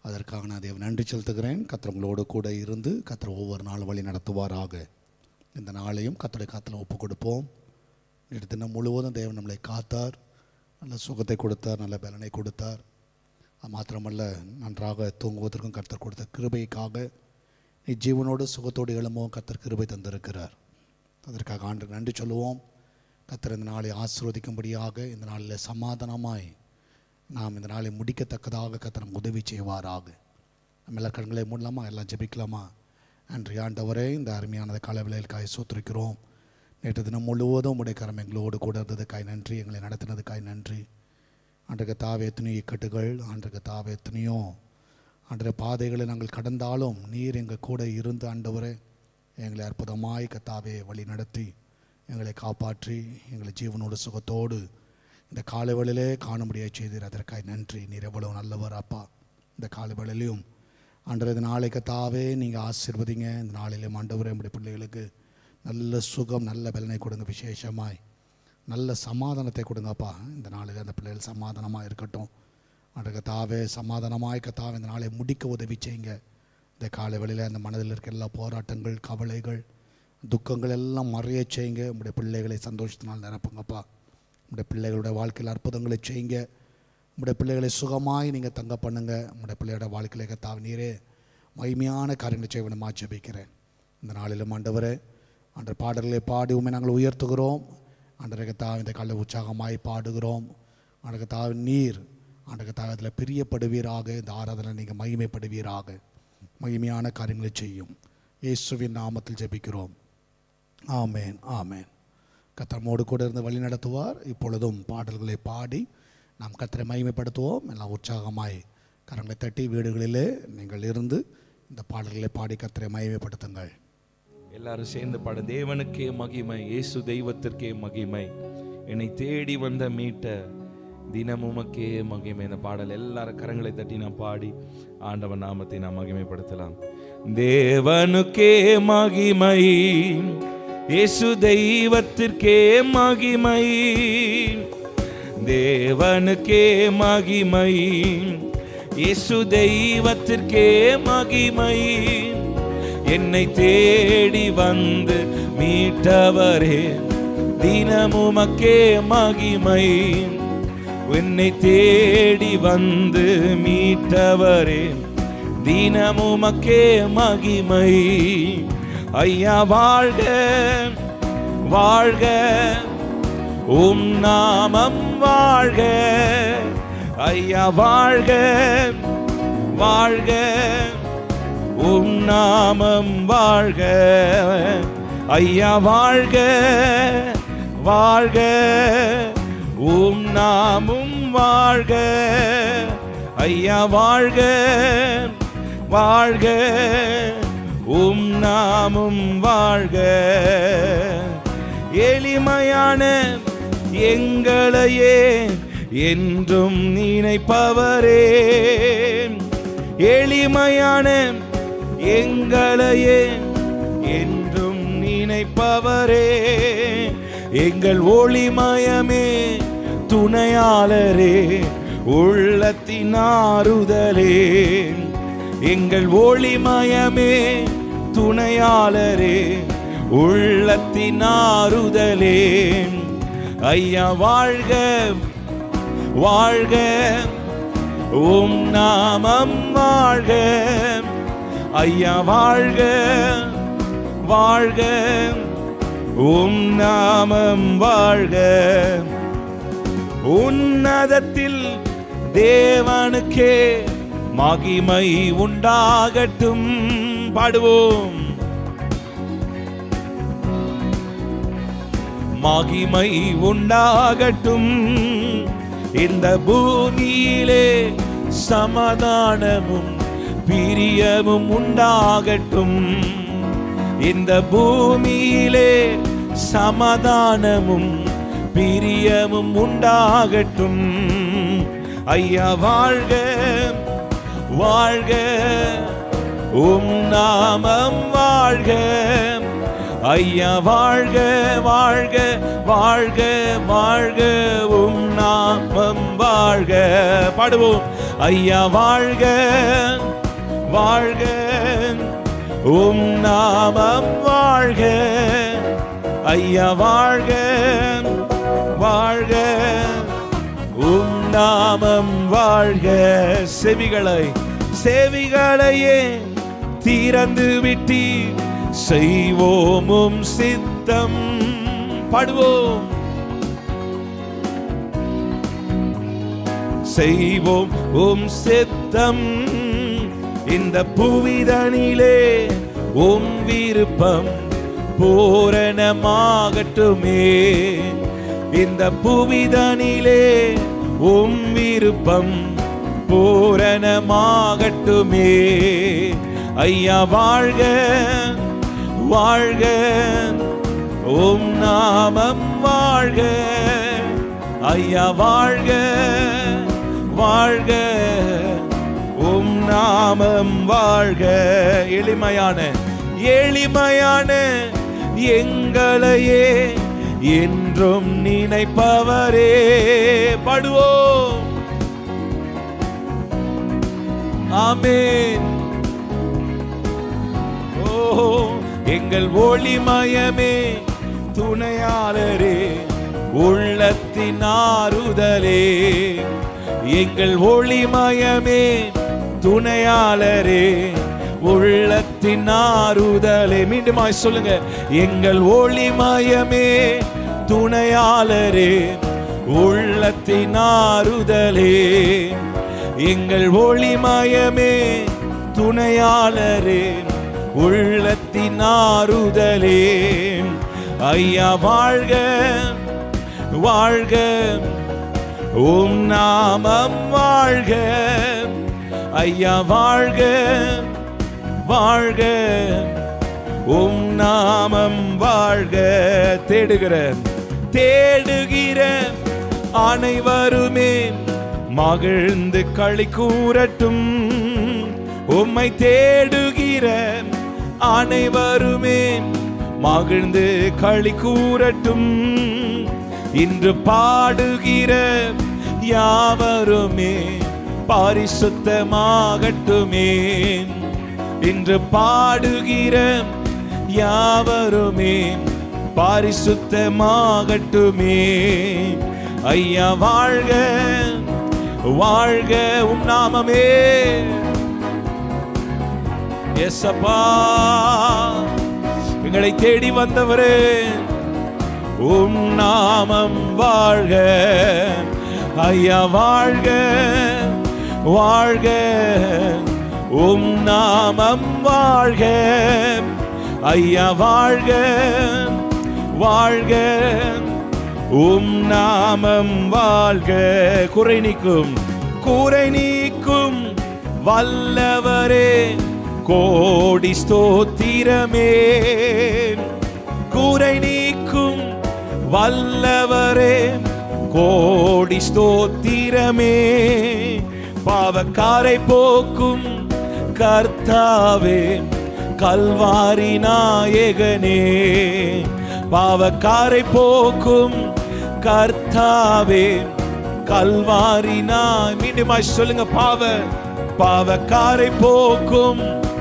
அதற்காக நான் தேவன் நன்றி செலுத்துகிறேன் கத்தர் உங்களோடு கூட இருந்து கத்தர் ஒவ்வொரு நாளும் வழி நடத்துவாராக இந்த நாளையும் கத்தருடைய காத்தில் ஒப்பு கொடுப்போம் நேற்று தினம் முழுவதும் தேவன் நம்மளை காத்தார் நல்ல சுகத்தை கொடுத்தார் நல்ல பலனை கொடுத்தார் அது மாத்திரமல்ல நன்றாக தூங்குவதற்கும் கர்த்தர் கொடுத்த கிருபைக்காக நீ ஜீவனோடு சுகத்தோடு எழும்பவும் கர்த்தர் கிருபை தந்திருக்கிறார் அதற்காக ஆண்டு நன்றி சொல்லுவோம் கர்த்தர் இந்த நாளை ஆசீர்வதிக்கும்படியாக இந்த நாளில் சமாதானமாய் நாம் இந்த நாளை முடிக்கத்தக்கதாக கர்த்தர் நமக்கு உதவி செய்வாராக நம்ம எல்லா கண்களை மூடலாமா எல்லாம் ஜெபிக்கலாமா அன்று ஆண்டவரே இந்த அருமையானது காலவிலையில் சூத்திருக்கிறோம் நேற்று தினம் முழுவதும் உடைய கரம் எங்களோடு கூட இருந்ததுக்காய் நன்றி எங்களை நடத்தினதுக்காய் நன்றி அன்றைக்கு தாவே எத்தனையோ இக்கட்டுகள் அன்றைக்கு தாவே எத்தனையோ அன்றைய பாதைகளை நாங்கள் கடந்தாலும் நீர் எங்கள் கூட இருந்து ஆண்டவரே எங்களை அற்புதமாய் கத்தாவே வழி நடத்தி எங்களை காப்பாற்றி எங்களை ஜீவனோடு சுகத்தோடு இந்த காலை வேளையிலே காணும்படியாக செய்தீர் அதற்காய் நன்றி நீர் எவ்வளவு நல்லவர் அப்பா இந்த காலை வேளையிலையும் அன்றைய இந்த நாளை கத்தாவே நீங்கள் ஆசீர்வதிங்க இந்த நாளிலும் ஆண்டவரே நம்முடைய பிள்ளைகளுக்கு நல்ல சுகம் நல்ல பலனை கொடுங்க விசேஷமாய் நல்ல சமாதானத்தை கொடுங்கப்பா இந்த நாளில் அந்த பிள்ளைகள் சமாதானமாக இருக்கட்டும் அன்றைக்கு தாவே சமாதானமாய் கத்தாவே இந்த நாளை முடிக்க உதவி செய்யுங்க இந்த காலை வேளையில் அந்த மனதில் இருக்க எல்லா போராட்டங்கள் கவலைகள் துக்கங்கள் எல்லாம் மறைய செய்யுங்க உங்களுடைய பிள்ளைகளை சந்தோஷத்தினால் நிரப்புங்கப்பா உங்களுடைய பிள்ளைகளுடைய வாழ்க்கையில் அற்புதங்களை செய்யுங்க உங்களுடைய பிள்ளைகளை சுகமாய் நீங்கள் தங்க பண்ணுங்க உங்களுடைய பிள்ளையோட வாழ்க்கையில கத்தாவே நீரே மகிமையான காரியங்களை செய்ய வேணுமா ஜெபிக்கிறேன் இந்த நாளிலும் ஆண்டவரே அன்ற பாடல்களை பாடி உண்மை நாங்கள் உயர்த்துகிறோம் அன்றக தாவ இந்த காலையில் உற்சாகமாய் பாடுகிறோம் அன்றக தாவ நீர் அன்றக தாவ அதில் பிரியப்படுவீராக இந்த ஆராதனை நீங்கள் மகிமைப்படுவீராக மகிமையான காரியங்களை செய்யும் இயேசுவின் நாமத்தில் ஜெபிக்கிறோம் ஆமேன் ஆமேன் கத்தரமோடு கூட இருந்து வழி நடத்துவார் இப்பொழுதும் பாடல்களை பாடி நாம் கத்தரை மகிமைப்படுத்துவோம் எல்லாம் உற்சாகமாய் கரங்களை தட்டி வீடுகளிலே நீங்கள் இருந்து இந்த பாடல்களை பாடி கத்தரை மகிமைப்படுத்துங்கள் எல்லாரும் சேர்ந்து பாட தேவனுக்கே மகிமை இயேசு தெய்வத்திற்கே மகிமை என்னை தேடி வந்த மீட்ட தினம் உமக்கே மகிமை இந்த பாடல் எல்லாரும் கரங்களை தட்டி நான் பாடி ஆண்டவன் நாமத்தை நாம் மகிமைப்படுத்தலாம் தேவனுக்கே மகிமை இயேசு தெய்வத்திற்கே மகிமை தேவனுக்கே மகிமை இயேசு தெய்வத்திற்கே மகிமை என்னை தேடி வந்து மீட்டவரே தினமுமக்கே மகிமை என்னை தேடி வந்து மீட்டவரே தினமுமக்கே மகிமை ஐயா வாழ்க வாழ்க உம் நாமம் வாழ்க ஐயா வாழ்க வாழ்க உம் நாமம் வாழ்க ஐயா வாழ்க வாழ்க உம் நாமும் வாழ்க ஐயா வாழ்க வாழ்க உம் நாமும் வாழ்க எளிமையான எங்களையே என்றும் நினைப்பவரே எளிமையான எங்களையே என்றும் நினைப்பவரே எங்கள் ஒளிமயமே துணையாளரே உள்ளத்தின் ஆறுதலே எங்கள் ஒளிமயமே துணையாளரே உள்ளத்தின் ஆறுதலே ஐயா வாழ்க வாழ்க உம் நாமம் வாழ்க ஐயா வாழ்க வாழ்க உம் நாமம் வாழ்க உன்னதத்தில் தேவனுக்கே மகிமை உண்டாகட்டும் பாடுவோம் மகிமை உண்டாகட்டும் இந்த பூமியிலே சமாதானமும் பிரியமும் உண்டாகட்டும் இந்த பூமியிலே சமாதானமும் பிரியமும் உண்டாகட்டும் ஐயா வாழ்க வாழ்க உம் நாமம் வாழ்க ஐயா வாழ்க வாழ்க வாழ்க வாழ்க உம் நாமம் வாழ்க பாடுவோம் ஐயா வாழ்க வாழ்க உம் நாமம் வாழ்க ஐயா வாழ்க வாழ்க உம் நாமம் வாழ்க செவிகளை செவிகளையே திறந்து விட்டி செய்வோம் உம் சித்தம் பாடுவோம் செய்வோம் உம் சித்தம் இந்த புவிதனிலே உம் விருப்பம் பூரணமாகட்டுமே இந்த புவிதனிலே உம் விருப்பம் பூரணமாகட்டுமே ஐயா வாழ்க வாழ்க உம் நாமம் வாழ்க ஐயா வாழ்க வாழ்க உம் நாமம் வாழ்க எளிமையான எளிமையான எங்களையே என்றும் நினைப்பவரே பாடுவோம் ஆமென் ஓ எங்கள் ஒளிமயமே துணையாளரே உள்ளத்தின் ஆறுதலே எங்கள் ஒளிமயமே துணையாளரே உள்ளத்தின் ஆறுதலே மீண்டுமாய் சொல்லுங்க எங்கள் ஒளிமயமே துணையாளரே உள்ளத்தின் ஆறுதலே எங்கள் ஒளிமயமே துணையாளரே உள்ளத்தின் ஆறுதலே ஐயா வாழ்க வாழ்க உம் நாமம் வாழ்க ஐயா வாழ்க வாழ்க உம் நாமம் வாழ்க தேடுகிற தேடுகிற அனைவருமே மகிழ்ந்து களி கூறட்டும் உம்மை தேடுகிற அனைவருமே மகிழ்ந்து களி கூறட்டும் இன்று பாடுகிற யாவருமே பரிசுத்தமாகட்டுமே இன்று பாடுகிற யாவருமே பரிசுத்தமாகட்டுமே ஐயா வாழ்க வாழ்க உம் நாமமே எஸ்அப்பா எங்களை தேடி வந்தவரே உம் நாமம் வாழ்க ஐயா வாழ்க வாழ்க உம் நாமம் வாழ்க ஐயா வாழ்க வாழ்க உம் நாமம் வாழ்க குறை நீக்கும் குறை நீக்கும் வல்லவரே கோடி ஸ்தோத்திரமே குறை நீக்கும் வல்லவரே கோடி ஸ்தோத்திரமே பாவக்காரை போக்கும் கர்த்தாவே கல்வாரி நாயகனே பாவக்காரை போக்கும் கர்த்தாவே கல்வாரி நாய் மீண்டுமாய் சொல்லுங்க பாவ பாவக்காரை போக்கும்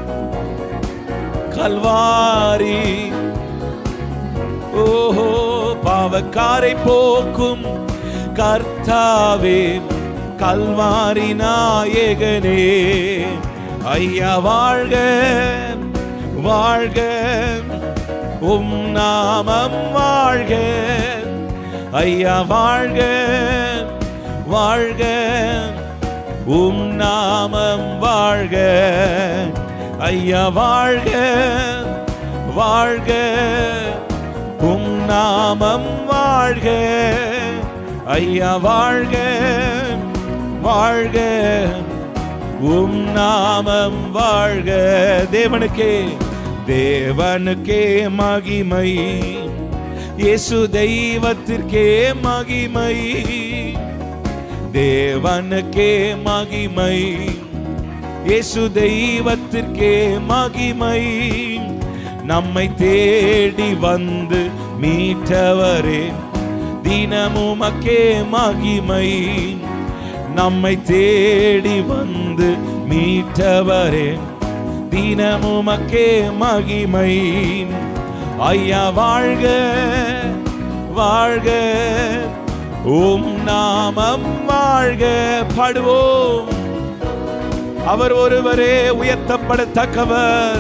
கல்வாரி ஓஹோ பாவக்காரை போக்கும் கர்த்தாவே கல்வாரி நாயகனே ஐயா வாழ்க வாழ்க உம் நாமம் வாழ்க ஐயா வாழ்க வாழ்க உம் நாமம் வாழ்க ஐயா வாழ்க வாழ்க உம் நாமம் வாழ்க ஐயா வாழ்க வாழ்க உம் நாமம் வாழ்க தேவனுக்கே தேவனுக்கே மகிமை இயேசு தெய்வத்திற்கே மகிமை தேவனுக்கே மகிமை இயேசு தெய்வத்திற்கே மகிமை நம்மை தேடி வந்து மீட்டவரே தினமுமக்கே மகிமை நம்மை தேடி வந்து மீட்டவரே தினமுமக்கே மகிமை ஐயா வாழ்க வாழ்க உம் நாமம் வாழ்க பாடுவோம் அவர் ஒருவரே உயர்த்தப்படத்தக்கவர்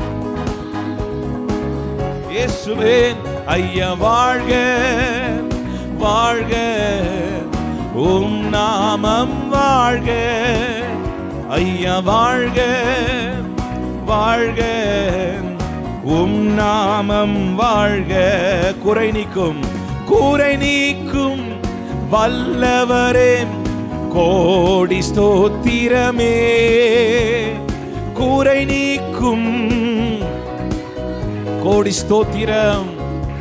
இயேசுவே ஐயா வாழ்க வாழ்க உம் நாமம் வாழ்க ஐயா வாழ்க வாழ்க உம் நாமம் வாழ்க குறை நீக்கும் குறை நீக்கும் வல்லவரே கோடி ஸ்தோத்திரமே குறை நீக்கும் கோடி ஸ்தோத்திரம்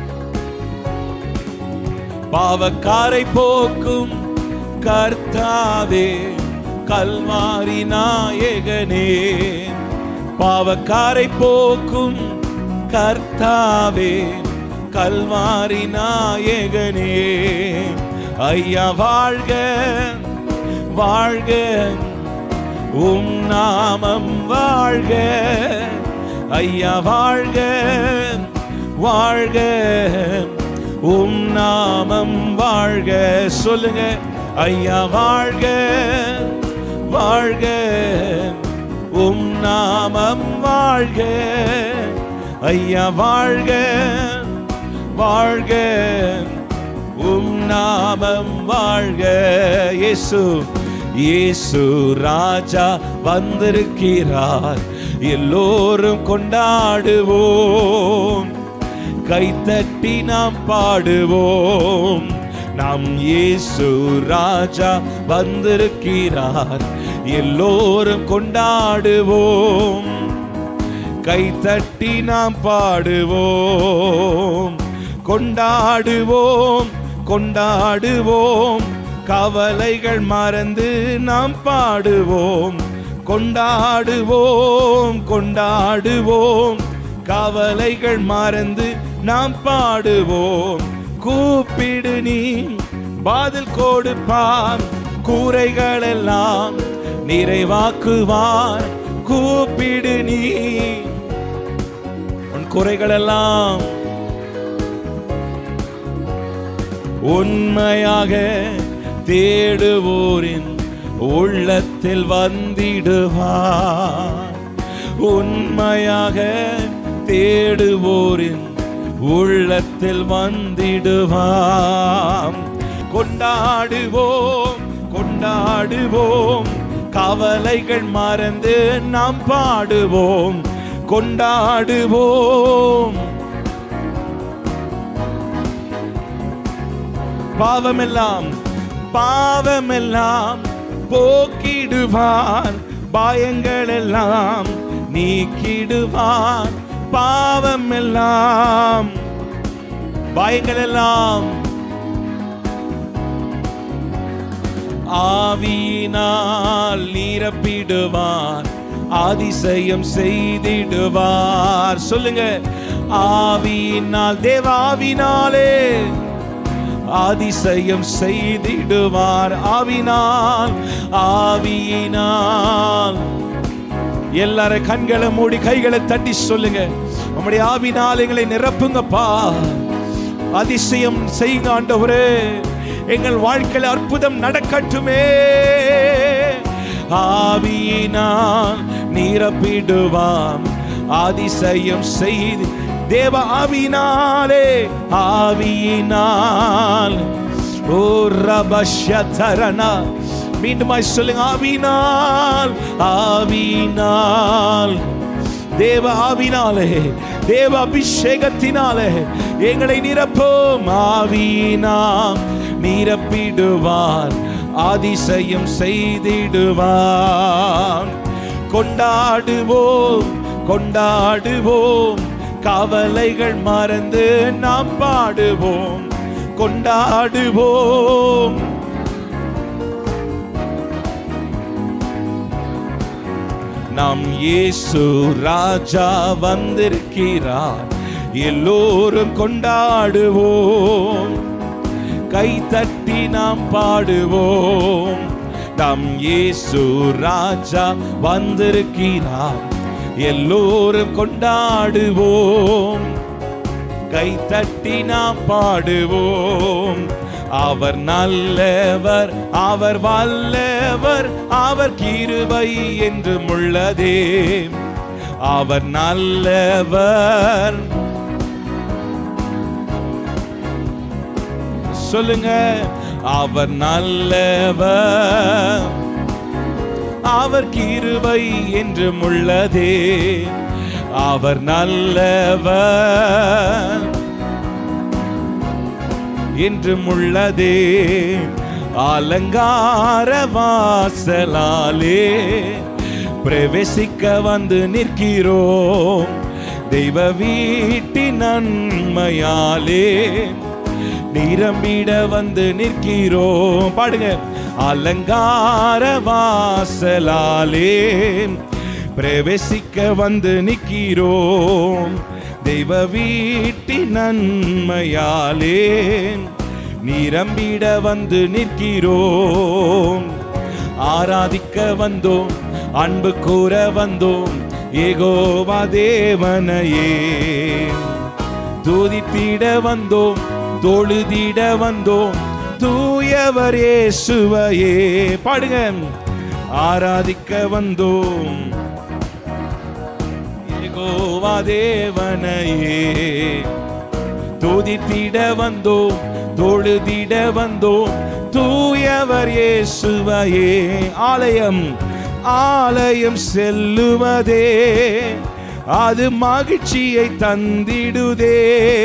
பாவக்காரை போக்கும் கர்த்தாவே கல்வாரி நாயகனே பாவக்காரை போக்கும் கர்த்தாவே கல்வாரி நாயகனே ஐயா வாழ்க வாழ்க உம் நாமம் வாழ்க ஐயா வாழ்க வாழ்க உம் நாமம் வாழ்க சொல்லுங்க ஐயா வாழ்க வாழ்க உம் நாமம் வாழ்க ஐயா வாழ்க வாழ்க உம் நாமம் வாழ்க இயேசு இயேசு ராஜா வந்திருக்கிறார் எல்லோரும் கொண்டாடுவோம் கைத்தட்டி நாம் பாடுவோம் நாம் இயேசு ராஜா வந்திருக்கிறார் எல்லோரும் கொண்டாடுவோம் கைத்தட்டி நாம் பாடுவோம் கொண்டாடுவோம் கொண்டாடுவோம் கவலைகள் மறந்து நாம் பாடுவோம் கொண்டாடுவோம் கொண்டாடுவோம் கவலைகள் மறந்து நாம் பாடுவோம் கூப்பிடு நீ பாதில் கொடுப்பார் கூரைகள் எல்லாம் நிறைவாக்குவார் கூப்பிடு நீ உன் குறைகள் எல்லாம் உண்மையாக தேடுவோரின் உள்ளத்தில் வந்திடுவார் உண்மையாக தேடுவோரின் உள்ளத்தில் வந்திடுவாம் கொண்டாடுவோம் கொண்டாடுவோம் கவலைகள் மறந்து நாம் பாடுவோம் கொண்டாடுவோம் பாவமெல்லாம் பாவமெல்லாம் போக்கிடுவார் பயங்கள் எல்லாம் நீக்கிடுவார் பாவமெல்லாம் பயங்கள் எல்லாம் ஆவியினால் நிரப்பிடுவார் அதிசயம் செய்திடுவார் சொல்லுங்க ஆவியினால் தேவாவினாலே அதிசயம் செய்திடுவார் ஆவினால் ஆவியினால் எல்லாரும் கண்களை மூடி கைகளை தட்டி சொல்லுங்க உம்முடைய ஆவினால் எங்களை நிரப்புங்கப்பா அதிசயம் செய்யுங்க ஆண்டவரே எங்கள் வாழ்க்கையில் அற்புதம் நடக்கட்டுமே ஆவியினால் நிரப்பிடுவாம் அதிசயம் செய்து தேவ ஆவினாலே ஆவியினால் ஓ ரபஷதரனா மீண்டுமாய் சொல்லுங்க ஆவினால் ஆவினால் தேவ ஆவினாலே தேவ அபிஷேகத்தினாலே எங்களை நிரப்போம் ஆவியினால் நிரப்பிடுவார் அதிசயம் செய்திடுவார் கொண்டாடுவோம் கொண்டாடுவோம் கவலைகள் மறந்து நாம் பாடுவோம் கொண்டாடுவோம் நாம் இயேசு ராஜா வந்திருக்கிறார் எல்லோரும் கொண்டாடுவோம் கை தட்டி நாம் பாடுவோம் தம் இயேசு ராஜா வந்திருக்கிறார் எல்லோரும் கொண்டாடுவோம் கை தட்டி நாம் பாடுவோம் அவர் நல்லவர் அவர் வல்லவர் அவர் கிருபை என்றும் உள்ளதே அவர் நல்லவர் சொல்லுங்க அவர் நல்லவர் அவர் கிருபை என்றும் உள்ளதே அவர் நல்லவர் என்றும் உள்ளதே அலங்கார வாசலாலே பிரவேசிக்க வந்து நிற்கிறோம் தெய்வ வீட்டின் நன்மையாலே நிரம்பிட வந்து நிற்கிறோம் பாடுங்க அலங்கார வாசலாலே பிரவேசிக்க வந்து நிற்கிறோம் தெய்வ வீட்டின் நன்மையாலே நிரம்பிட வந்து நிற்கிறோம் ஆராதிக்க வந்தோம் அன்பு கூற வந்தோம் ஏகோவா தேவனையே துதித்திட வந்தோம் தொழுதிட வந்தோம் தூயவர் இயேசுவையே பாடுங்க ஆராதிக்க வந்தோம் யெகோவா தேவனையே துதித்திட வந்தோம் தொழுதிட வந்தோம் தூயவர் இயேசுவையே ஆலயம் ஆலயம் செல்லுவதே அது மகிழ்ச்சியை தந்திடுதே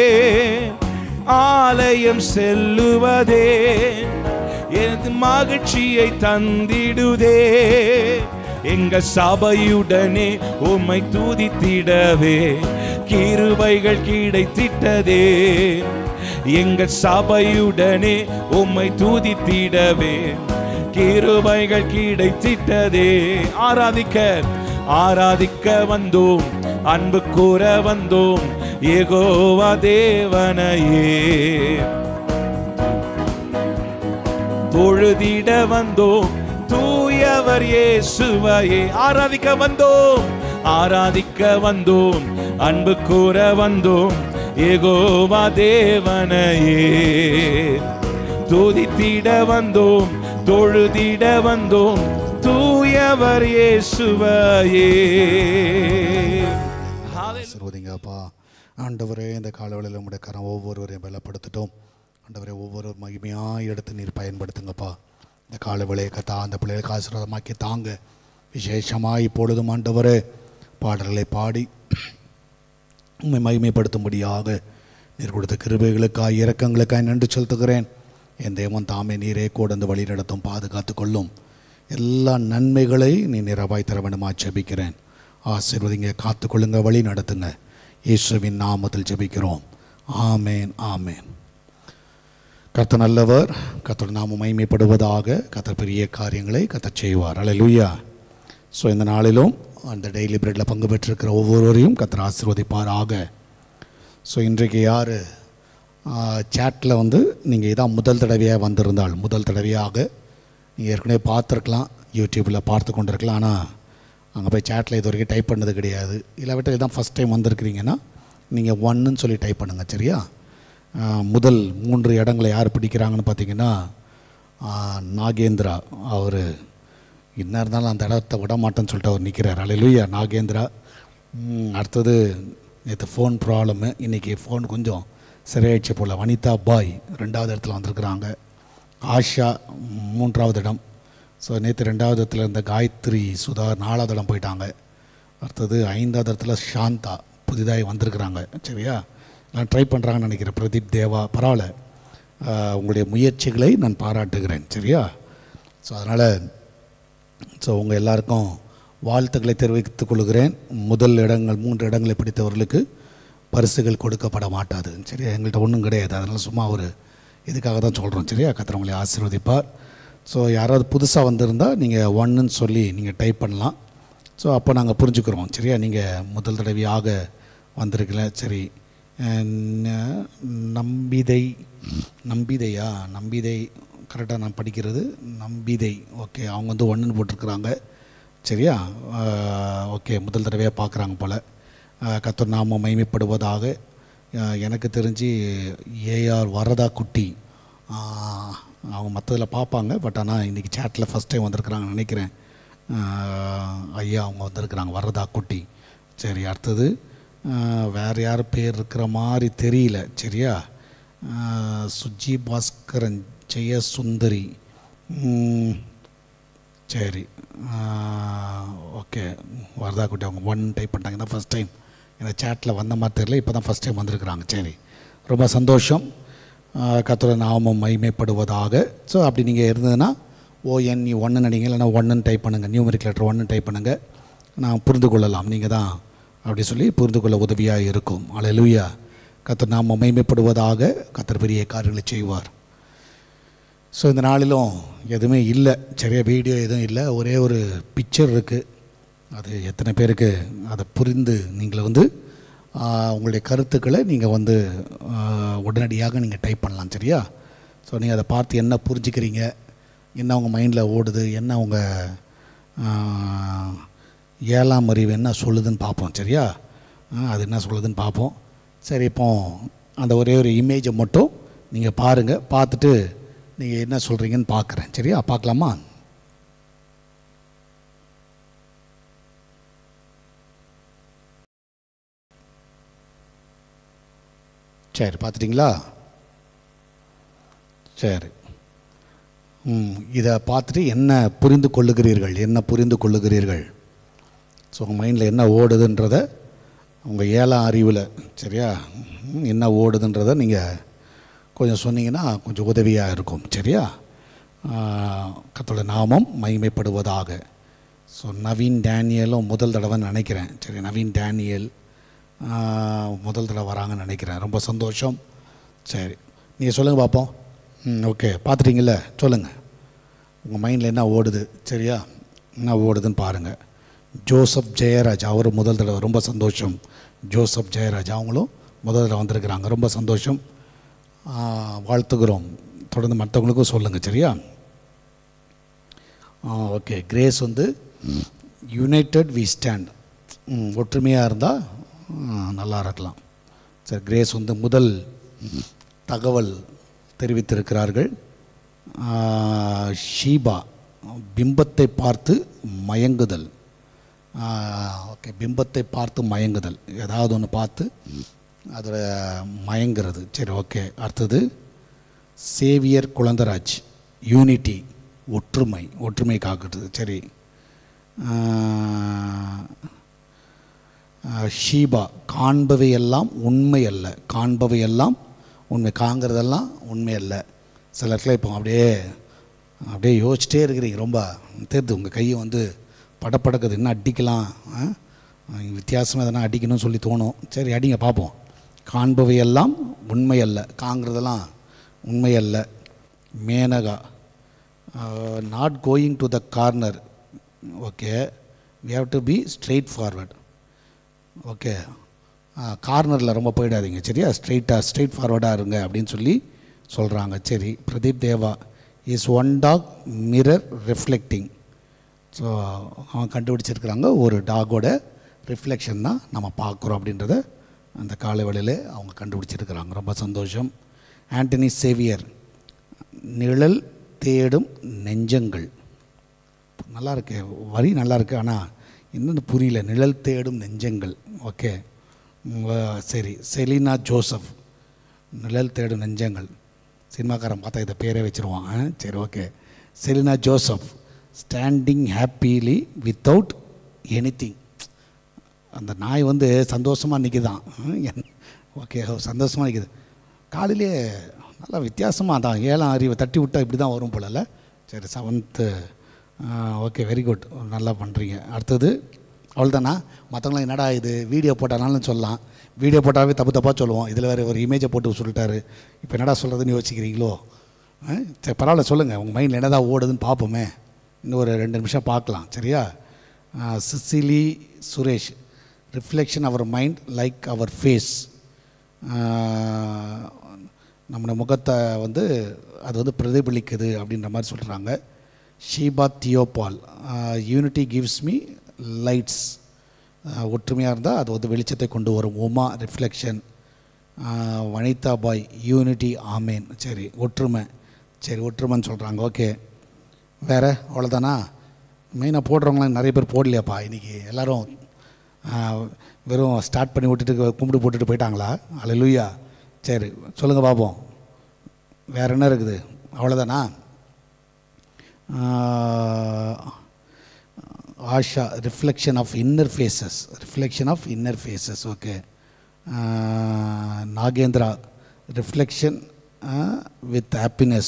ஆலயம் செல்லுவதே எனது மகிழ்ச்சியை தந்திடுதே எங்க சபையுடனே உம்மை துதித்திடவே கிருபைகள் கிடைத்திட்டதே எங்க சபையுடனே உம்மை துதித்திடவே கிருபைகள் கிடைத்திட்டதே ஆராதிக்க ஆராதிக்க வந்தோம் அன்பு கூற வந்தோம் ஏகோவா தேவனையே தொழுதிட வந்தோம் தூயவர் இயேசுவையே ஆராதிக்க வந்தோம் ஆராதிக்க வந்தோம் அன்பு கூற வந்தோம் ஏகோவா தேவனையே துதித்திட வந்தோம் தொழுதிட வந்தோம் தூயவர் இயேசுவையே ஆசீர்வதிங்க அப்பா ஆண்டவரே இந்த காலவெளியில் உங்களுடைய கரம் ஒவ்வொருவரையும் பலப்படுத்தட்டும் ஆண்டவரே ஒவ்வொரு மகிமையாக எடுத்து நீர் பயன்படுத்துங்கப்பா இந்த காலவேளையை கத்தா அந்த பிள்ளைகளுக்கு ஆசீர்வாதமாக்கி தாங்க விசேஷமாக இப்பொழுதும் ஆண்டவரே பாடல்களை பாடி உண்மை மகிமைப்படுத்தும்படியாக நீர் கொடுத்த கிருபைகளுக்காய் இரக்கங்களுக்காய் நன்றி செலுத்துகிறேன் என் தேவன் தாமே நீரே கூட இந்த வழி நடத்தும் பாதுகாத்து கொள்ளும் எல்லா நன்மைகளை நீ நிறவாய் தர வேண்டுமா ஜெபிக்கிறேன் ஆசீர்வதிங்க காத்துக்கொள்ளுங்க வழி நடத்துங்க இயேசுவின் நாமத்தில் ஜெபிக்கிறோம் ஆமேன் ஆமேன் கர்த்தர் நல்லவர் கர்த்தர் நாம மைமைப்படுவதாக கர்த்தர் பெரிய காரியங்களை கர்த்தர் செய்வார் அல்லேலூயா ஸோ இந்த நாளிலும் அந்த டெய்லி பிரெட்டில் பங்கு பெற்றிருக்கிற ஒவ்வொருவரையும் கர்த்தர் ஆசீர்வதிப்பாராக ஸோ இன்றைக்கு யார் சேட்டில் வந்து நீங்கள் இதான் முதல் தடவையாக வந்திருந்தால் முதல் தடவையாக நீங்கள் ஏற்கனவே பார்த்துருக்கலாம் யூடியூப்பில் பார்த்து கொண்டிருக்கலாம் ஆனால் அங்கே போய் சேட்டில் இது வரைக்கும் டைப் பண்ணது கிடையாது இல்லாவிட்டால் இதான் ஃபஸ்ட் டைம் வந்திருக்கிறீங்கன்னா நீங்கள் ஒன்றுன்னு சொல்லி டைப் பண்ணுங்கள் சரியா ஆ, முதல் மூன்று இடங்களை யார் பிடிக்கிறாங்கன்னு பார்த்தீங்கன்னா ஆ, நாகேந்திரா அவர் என்ன இருந்தாலும் அந்த இடத்த விட மாட்டேன்னு சொல்லிட்டு அவர் நிற்கிறார் அலையிலுயா நாகேந்திரா ம், அடுத்தது நேற்று ஃபோன் ப்ராப்ளமு இன்றைக்கி ஃபோன் கொஞ்சம் சரியாயிடுச்சு போல் வனிதா பாய் ரெண்டாவது இடத்துல வந்திருக்கிறாங்க ஆஷா மூன்றாவது இடம் ஸோ நேற்று ரெண்டாவது இடத்துல இருந்த காயத்ரி சுதா நாலாவது இடம் போயிட்டாங்க அடுத்தது ஐந்தாவது இடத்துல சாந்தா புதிதாக வந்திருக்கிறாங்க சரியா நான் ட்ரை பண்ணுறாங்கன்னு நினைக்கிறேன் பிரதீப் தேவா பரவாயில்ல ஆஹ், உங்களுடைய முயற்சிகளை நான் பாராட்டுகிறேன் சரியா ஸோ அதனால் ஸோ உங்கள் எல்லாருக்கும் வாழ்த்துக்களை தெரிவித்துக் கொள்கிறேன் முதல் இடங்கள் மூன்று இடங்களை பிடித்தவர்களுக்கு பரிசுகள் கொடுக்கப்பட மாட்டாது சரியா எங்கள்கிட்ட ஒன்றும் கிடையாது அதனால் சும்மா ஒரு இதுக்காக தான் சொல்கிறோம் சரியா கத்திர உங்களை ஆசீர்வதிப்பார் ஸோ யாராவது புதுசாக வந்திருந்தால் நீங்கள் ஒன்றுன்னு சொல்லி நீங்கள் டைப் பண்ணலாம் ஸோ அப்போ நாங்கள் புரிஞ்சுக்கிறோம் சரியா நீங்கள் முதல் தடவையாக வந்திருக்கல சரி அஹ் ந- நம்பிதை நம்பிதையா நம்பிதை கரெக்டாக நான் படிக்கிறது நம்பிதை ஓகே அவங்க வந்து ஒன்றுன்னு போட்டிருக்கிறாங்க சரியா ஓகே முதல் தடவையாக பார்க்குறாங்க போல் கத்தர் நாம மகிமைப்படுவதாக அஹ், எனக்கு தெரிஞ்சு ஏஆர் வரதா குட்டி ஆஹ், அவங்க மற்றதில் பார்ப்பாங்க பட் ஆனால் இன்றைக்கி சேட்டில் ஃபஸ்ட் டைம் வந்திருக்கிறாங்கன்னு நினைக்கிறேன் ஆஹ், ஐயா அவங்க வந்திருக்கிறாங்க வரதா குட்டி சரி அடுத்தது ஆஹ், வேறு யார் பேர் இருக்கிற மாதிரி தெரியல சரியா ஆஹ், சுஜி பாஸ்கரன் ஜெயசுந்தரி ம், சரி ஓகே வரதா குட்டி அவங்க ஒன் டைப் பண்ணிட்டாங்க தான் ஃபஸ்ட் டைம் எனக்கு சேட்டில் வந்த மாதிரி தெரியல இப்போ தான் ஃபஸ்ட் டைம் வந்திருக்கிறாங்க சரி ரொம்ப சந்தோஷம் கத்தோட நாமம் மகிமைப்படுவதாக ஸோ அப்படி நீங்கள் இருந்ததுன்னா ஓஎன் நீ ஒன்று நினைங்க இல்லைன்னா ஒன்றுன்னு டைப் பண்ணுங்கள் நியூமரிக் லெட்டர் ஒன்று டைப் பண்ணுங்கள் நான் புரிந்து கொள்ளலாம் நீங்கள் தான் அப்படி சொல்லி புரிந்து கொள்ள உதவியாக இருக்கும் அலையலுயா கத்தர் நாமம் மகிமைப்படுவதாக கத்தர் பெரிய காரியங்களை செய்வார் ஸோ இந்த நாளிலும் எதுவுமே இல்லை சரியா வீடியோ எதுவும் இல்லை ஒரே ஒரு பிக்சர் இருக்குது அது எத்தனை பேருக்கு அதை புரிந்து நீங்கள் வந்து ஆஹ், உங்களுடைய கருத்துக்களை நீங்கள் வந்து ஆஹ், உடனடியாக நீங்கள் டைப் பண்ணலாம் சரியா ஸோ நீங்கள் அதை பார்த்து என்ன புரிஞ்சுக்கிறீங்க என்ன உங்கள் மைண்டில் ஓடுது என்ன உங்கள் ஆஹ், ஏழாம் அறிவு என்ன சொல்லுதுன்னு பார்ப்போம் சரியா ஆஹ், அது என்ன சொல்லுதுன்னு பார்ப்போம் சரி இப்போ அந்த ஒரே ஒரு இமேஜை மட்டும் நீங்கள் பாருங்கள் பார்த்துட்டு நீங்கள் என்ன சொல்கிறீங்கன்னு பார்க்குறேன் சரியா பார்க்கலாமா சரி பார்த்துட்டிங்களா சரி ம் இதை பார்த்துட்டு என்ன புரிந்து கொள்ளுகிறீர்கள் என்ன புரிந்து கொள்ளுகிறீர்கள் ஸோ உங்கள் மைண்டில் என்ன ஓடுதுன்றத உங்கள் ஏழாம் அறிவில் சரியா ம், என்ன ஓடுதுன்றதை நீங்கள் கொஞ்சம் சொன்னீங்கன்னா கொஞ்சம் உதவியாக இருக்கும் சரியா கத்தோட நாமம் மகிமைப்படுவதாக ஸோ நவீன் டேனியலும் முதல் தடவைன்னு நினைக்கிறேன் சரி நவீன் டேனியல் ஆ, முதல் தடவை வராங்கன்னு நினைக்கிறேன் ரொம்ப சந்தோஷம் சரி நீங்கள் சொல்லுங்கள் பார்ப்போம் ம் ஓகே பார்த்துட்டீங்கல்ல சொல்லுங்கள் உங்கள் மைண்டில் என்ன ஓடுது சரியா என்ன ஓடுதுன்னு பாருங்கள் ஜோசப் ஜெயராஜ் அவர் முதல் தடவை ரொம்ப சந்தோஷம் ஜோசப் ஜெயராஜ் அவங்களும் முதல் தடவை வந்திருக்கிறாங்க ரொம்ப சந்தோஷம் ஆ, வாழ்த்துகிறோம் தொடர்ந்து மற்றவங்களுக்கும் சொல்லுங்கள் சரியா ஓகே கிரேஸ் வந்து யுனைடெட் வி ஸ்டாண்ட் ஒற்றுமையாக இருந்தால் நல்லா இருக்கலாம் சரி கிரேஸ் வந்து முதல் தகவல் தெரிவித்திருக்கிறார்கள் ஆ, ஷீபா பிம்பத்தை பார்த்து மயங்குதல் ஆ, ஓகே பிம்பத்தை பார்த்து மயங்குதல் ஏதாவது ஒன்று பார்த்து அதில் மயங்கிறது சரி ஓகே அடுத்தது சேவியர் குழந்தராஜ் யூனிட்டி ஒற்றுமை ஒற்றுமை காக்குறது சரி ஆஹ், ஆஹ், ஷீபா காண்பவை எல்லாம் உண்மை அல்ல காண்பவை எல்லாம் உண்மை காண்கிறதெல்லாம் உண்மை அல்ல சிலருக்குலாம் இப்போ அப்படியே அப்படியே யோசிச்சிட்டே இருக்கிறீங்க ரொம்ப தெரியுது உங்கள் கையை வந்து படப்படக்குது என்ன அடிக்கலாம் ஆ? வித்தியாசமாக எதனா அடிக்கணும்னு சொல்லி தோணும் சரி அடிங்க பார்ப்போம் காண்பவை எல்லாம் உண்மை அல்ல காண்கிறதெல்லாம் உண்மை அல்ல Menaka not going to the corner okay we have to be straightforward okay கார்னரில் ரொம்ப போயிடாதீங்க சரியா ஸ்ட்ரெயிட்டாக ஸ்ட்ரெயிட் ஃபார்வர்டாக இருங்க அப்படின்னு சொல்லி சொல்கிறாங்க சரி Pradeep Deva is one dog mirror reflecting so அவன் கண்டுபிடிச்சிருக்கிறாங்க ஒரு டாகோட ரிஃப்ளெக்ஷன் தான் நம்ம பார்க்குறோம் அப்படின்றத அந்த காலை வேளையிலே அவங்க கண்டுபிடிச்சிருக்கிறாங்க ரொம்ப சந்தோஷம் ஆண்டனி சேவியர் நிழல் தேடும் நெஞ்சங்கள் நல்லா இருக்கு வரி நல்லா இருக்கு ஆனால் இன்னும் புரியல நிழல் தேடும் நெஞ்சங்கள் ஓகே உம், வ- சரி செலினா ஜோசப் நிழல் தேடும் நெஞ்சங்கள் சினிமாக்காரன் பார்த்தா இதை பேரே வச்சிருவான் ஆ? சரி okay Selina Joseph standing happily without anything அந்த நாய் வந்து சந்தோஷமாக நிற்குதான் ஓகே சந்தோஷமாக நிற்குது காலையிலே நல்லா வித்தியாசமாக தான் ஏழாம் அறிவை தட்டி விட்டால் இப்படி தான் வரும் போலல சரி செவன்த்து ஓகே வெரி குட் நல்லா பண்ணுறீங்க அடுத்தது அவ்வளோதானா மற்றவங்களாம் என்னடா இது வீடியோ போட்டானாலும் சொல்லலாம் வீடியோ போட்டாவே தப்பு தப்பாக சொல்லுவோம் இதில் வேறு ஒரு இமேஜை போட்டு சொல்லிட்டாரு இப்போ என்னடா சொல்கிறதுன்னு யோசிக்கிறீங்களோ ஆ? சரி பரவாயில்ல சொல்லுங்கள் உங்கள் மைண்டில் என்னதான் ஓடுதுன்னு பார்ப்போமே இன்னும் ஒரு ரெண்டு நிமிஷம் பார்க்கலாம் சரியா சிசிலி சுரேஷ் ரிஃப்ளெக்ஷன் அவர் மைண்ட் லைக் அவர் ஃபேஸ் நம்மளோட முகத்தை வந்து அது வந்து பிரதிபலிக்குது அப்படின்ற மாதிரி சொல்கிறாங்க Sheeba Theophil unity gives me lights ஒற்றுமையாக இருந்தால் அது வந்து வெளிச்சத்தை கொண்டு வரும் Uma reflection Vanitha Bai unity amen சரி ஒற்றுமை சரி ஒற்றுமைன்னு சொல்கிறாங்க ஓகே வேறு அவ்வளோதானா மெயினாக போடுறவங்களாம் நிறைய பேர் போடலையாப்பா இன்றைக்கி எல்லோரும் வெறும் ஸ்டார்ட் பண்ணி விட்டுட்டு கும்பிட்டு போட்டுட்டு போயிட்டாங்களா அல்ல சரி சொல்லுங்கள் பார்ப்போம் வேறு என்ன இருக்குது அவ்வளோதானா Asha reflection of inner faces reflection of inner faces okay Nagendra reflection with happiness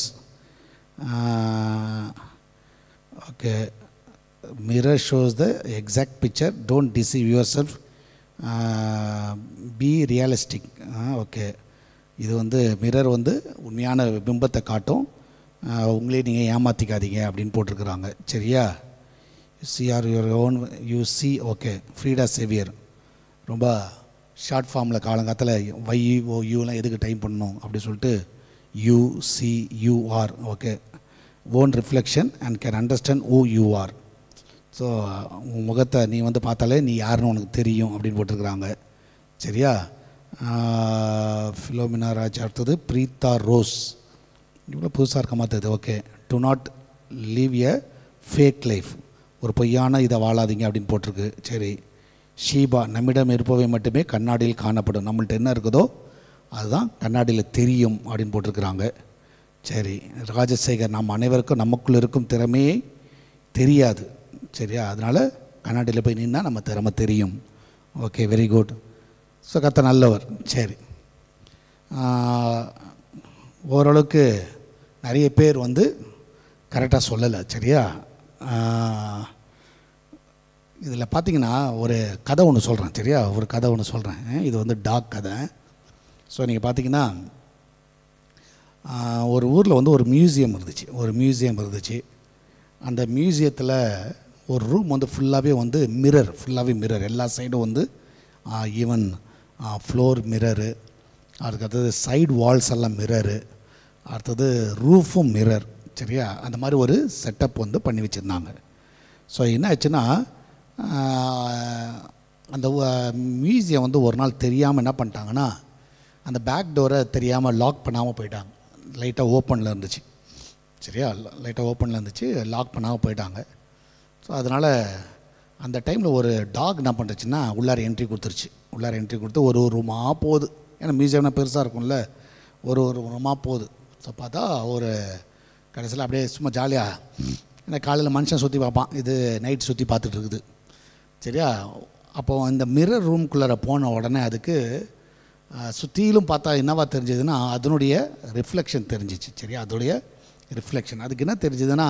okay mirror shows the exact picture don't deceive yourself uh, be realistic okay இது வந்து மிரர் வந்து உண்மையான பிம்பத்தை காட்டும் uh, உங்களே நீங்கள் ஏமாற்றிக்காதீங்க அப்படின்னு போட்டிருக்கிறாங்க சரியா see are your own you see okay Frida Xavier ரொம்ப ஷார்ட் ஃபார்மில் காலங்காத்தில் வை ஓ யூலாம் எதுக்கு டைம் பண்ணணும் அப்படி சொல்லிட்டு you see your okay own reflection and can understand oh your so உன் முகத்தை நீ வந்து பார்த்தாலே நீ யாருன்னு உனக்கு தெரியும் அப்படின்னு போட்டிருக்கிறாங்க சரியா ஃபிலோமினா ராஜ் அடுத்தது பிரீத்தா ரோஸ் இவ்வளோ புதுசாக இருக்க மாற்றுது okay do not leave a fake life ஒரு பொய்யான இதை வாழாதீங்க அப்படின்னு போட்டிருக்கு சரி ஷீபா நம்மிடம் இருப்பவை மட்டுமே கண்ணாடியில் காணப்படும் நம்மள்ட்ட என்ன இருக்குதோ அதுதான் கண்ணாடியில் தெரியும் அப்படின்னு போட்டிருக்கிறாங்க சரி ராஜசேகர் நாம் அனைவருக்கும் நமக்குள்ள இருக்கும் திறமையே தெரியாது சரியா அதனால் கண்ணாடியில் போய் நின்னா நம்ம திறமை தெரியும் ஓகே வெரி குட் ஸோ கத்த நல்லவர் சரி ஆஹ், ஓரளவுக்கு நிறைய பேர் வந்து கரெக்டாக சொல்லலை சரியா இதில் பார்த்தீங்கன்னா ஒரு கதை ஒன்று சொல்கிறேன் சரியா ஒரு கதை ஒன்று சொல்கிறேன் இது வந்து டாக் கதை ஸோ நீங்கள் பார்த்தீங்கன்னா ஆஹ், ஒரு ஊரில் வந்து ஒரு மியூசியம் இருந்துச்சு ஒரு மியூசியம் இருந்துச்சு அந்த மியூசியத்தில் ஒரு ரூம் வந்து ஃபுல்லாகவே வந்து மிரர் ஃபுல்லாகவே மிரர் எல்லா சைடும் வந்து ஈவன் ஃப்ளோர் மிரரு அதுக்கடுத்தது சைடு வால்ஸ் எல்லாம் மிரரு அடுத்தது ரூஃபும் மிரர் சரியா அந்த மாதிரி ஒரு செட்டப் வந்து பண்ணி வச்சுருந்தாங்க ஸோ என்ன ஆச்சுன்னா ஆஹ், அந்த மியூசியம் வந்து ஒரு நாள் தெரியாமல் என்ன பண்ணிட்டாங்கன்னா அந்த பேக் டோரை தெரியாமல் லாக் பண்ணாமல் போயிட்டாங்க லைட்டாக ஓப்பனில் இருந்துச்சு சரியா லைட்டாக ஓப்பனில் இருந்துச்சு லாக் பண்ணாமல் போயிட்டாங்க ஸோ அதனால் அந்த டைமில் ஒரு டாக் என்ன பண்ணுச்சுன்னா உள்ளார என்ட்ரி கொடுத்துருச்சு உள்ளார என்ட்ரி கொடுத்து ஒரு ஒரு ரூமாக போகுது ஏன்னா மியூசியம்னா பெருசாக இருக்கும்ல ஒரு ஒரு ரூமாக போகுது ஸோ பார்த்தா ஒரு கடைசியில் அப்படியே சும்மா ஜாலியாக ஏன்னா காலையில் மனுஷன் சுற்றி பார்ப்பான் இது நைட் சுற்றி பார்த்துட்டு இருக்குது சரியா அப்போது இந்த மிரர் ரூம்குள்ளார போன உடனே அதுக்கு சுற்றிலும் பார்த்தா என்னவா தெரிஞ்சதுன்னா அதனுடைய ரிஃப்ளெக்ஷன் தெரிஞ்சிச்சு சரியா அதோடைய ரிஃப்ளெக்ஷன் அதுக்கு என்ன தெரிஞ்சதுன்னா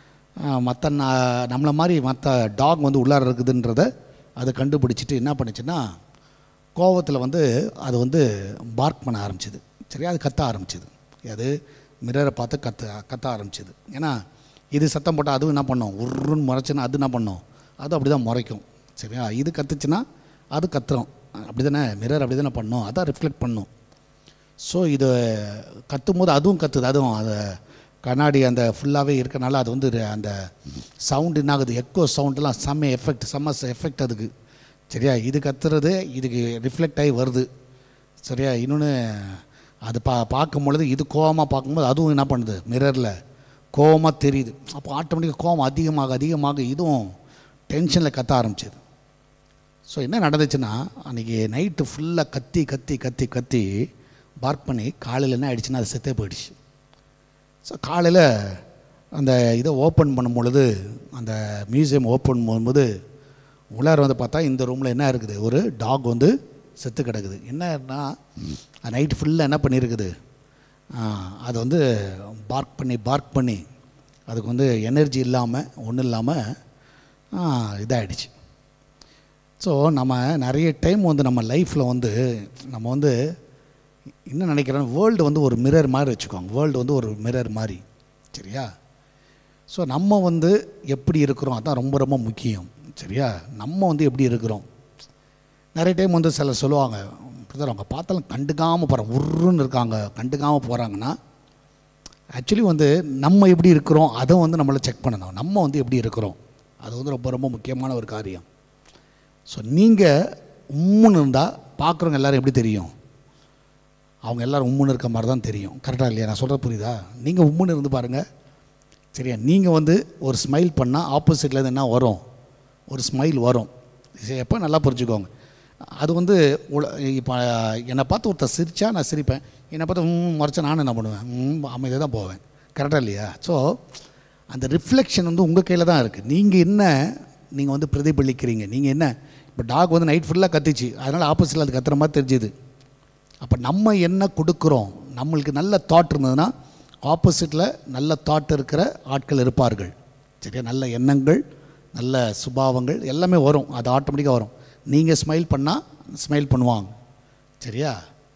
மற்ற நம்மளை மாதிரி மற்ற டாக் வந்து உள்ளார இருக்குதுன்றத அதை கண்டுபிடிச்சிட்டு என்ன பண்ணுச்சுன்னா கோவத்தில் வந்து அது வந்து பார்க் பண்ண ஆரம்பிச்சுது சரியா அது கத்த ஆரம்பிச்சுது அது மிரரை பார்த்து கத்த கத்த ஆரம்பிச்சுது ஏன்னா இது சத்தம் போட்டால் அதுவும் என்ன பண்ணும் உருன்னு முறைச்சுன்னா அது என்ன பண்ணும் அது அப்படி தான் முறைக்கும் சரியா இது கத்துச்சுன்னா அது கத்துறோம் அப்படி தானே மிரர் அப்படி தானே பண்ணும் அதான் ரிஃப்ளெக்ட் பண்ணும் ஸோ இது கத்தும் போது அதுவும் கத்துது அதுவும் அந்த கண்ணாடி அந்த ஃபுல்லாகவே இருக்கனால அது வந்து ர- அந்த சவுண்டு என்ன ஆகுது எக்கோ சவுண்டெல்லாம் செம்ம எஃபெக்ட் செம்ம எஃபெக்ட் அதுக்கு சரியா இது கத்துறது இதுக்கு ரிஃப்ளெக்ட் ஆகி வருது சரியா இன்னொன்று அது பா பார்க்கும் பொழுது இது கோவமாக பார்க்கும்போது அதுவும் என்ன பண்ணுது மிரரில் கோவமாக தெரியுது அப்போ ஆட்டோமேட்டிக்காக கோவம் அதிகமாக அதிகமாக இதுவும் டென்ஷனில் கத்த ஆரம்பிச்சது ஸோ என்ன நடந்துச்சுன்னா அன்றைக்கி நைட்டு ஃபுல்லாக கத்தி கத்தி கத்தி கத்தி பார்க் பண்ணி காலையில் என்ன ஆயிடுச்சுன்னா அது செத்தே போயிடுச்சு ஸோ காலையில் அந்த இதை ஓப்பன் பண்ணும் பொழுது அந்த மியூசியம் ஓப்பன் பண்ணும்போது உள்ளார வந்து பார்த்தா இந்த ரூமில் என்ன இருக்குது ஒரு டாக் வந்து செத்து கிடக்குது என்னன்னா நைட் ஃபுல்லாக என்ன பண்ணியிருக்குது ஆ, அது வந்து பார்க் பண்ணி பார்க் பண்ணி அதுக்கு வந்து எனர்ஜி இல்லாமல் ஒன்றும் இல்லாமல் இதாகிடுச்சு ஸோ நம்ம நிறைய டைம் வந்து நம்ம லைஃப்பில் வந்து நம்ம வந்து என்ன நினைக்கிறோம் வேர்ல்டு வந்து ஒரு மிரர் மாதிரி வச்சுக்கோங்க வேர்ல்டு வந்து ஒரு மிரர் மாதிரி சரியா ஸோ நம்ம வந்து எப்படி இருக்கிறோம் அதான் ரொம்ப ரொம்ப முக்கியம் சரியா நம்ம வந்து எப்படி இருக்கிறோம் நிறைய டைம் வந்து சிலர் சொல்லுவாங்க பிரதர் அவங்க பார்த்தாலும் கண்டுக்காமல் போகிறாங்க உருன்னு இருக்காங்க கண்டுக்காமல் போகிறாங்கன்னா ஆக்சுவலி வந்து நம்ம எப்படி இருக்கிறோம் அதை வந்து நம்மளை செக் பண்ணணும் நம்ம வந்து எப்படி இருக்கிறோம் அது வந்து ரொம்ப ரொம்ப முக்கியமான ஒரு காரியம் ஸோ நீங்கள் உம்முன்னு இருந்தால் பார்க்குறவங்க எல்லாரும் எப்படி தெரியும் அவங்க எல்லாரும் உம்முன்னு இருக்க மாதிரி தான் தெரியும் கரெக்டாக இல்லையா நான் சொல்கிறது புரியுதா நீங்கள் உம்முன்னு இருந்து பாருங்கள் சரியா நீங்கள் வந்து ஒரு ஸ்மைல் பண்ணால் ஆப்போசிட்லேருந்து என்ன வரும் ஒரு ஸ்மைல் வரும் இது எப்போ நல்லா புரிஞ்சுக்கோங்க அது வந்து இப்போ என்னை பார்த்து ஒருத்தர் சிரித்தா நான் சிரிப்பேன் என்னை பார்த்து ம் முறைச்சா நானும் என்ன பண்ணுவேன் ம் அமைதியாக தான் போவேன் கரெக்டாக இல்லையா ஸோ அந்த ரிஃப்ளெக்ஷன் வந்து உங்கள் கையில் தான் இருக்குது நீங்கள் என்ன நீங்கள் வந்து பிரதிபலிக்கிறீங்க நீங்கள் என்ன இப்போ டாக் வந்து நைட் ஃபுல்லாக கத்திச்சு அதனால் ஆப்போசிட்டில் அது கத்துற மாதிரி தெரிஞ்சுது அப்போ நம்ம என்ன கொடுக்குறோம் நம்மளுக்கு நல்ல தாட் இருந்ததுன்னா ஆப்போசிட்டில் நல்ல தாட் இருக்கிற ஆட்கள் இருப்பார்கள் சரியா நல்ல எண்ணங்கள் நல்ல சுபாவங்கள் எல்லாமே வரும் அது ஆட்டோமேட்டிக்காக வரும் நீங்கள் ஸ்மைல் பண்ணால் ஸ்மைல் பண்ணுவாங்க சரியா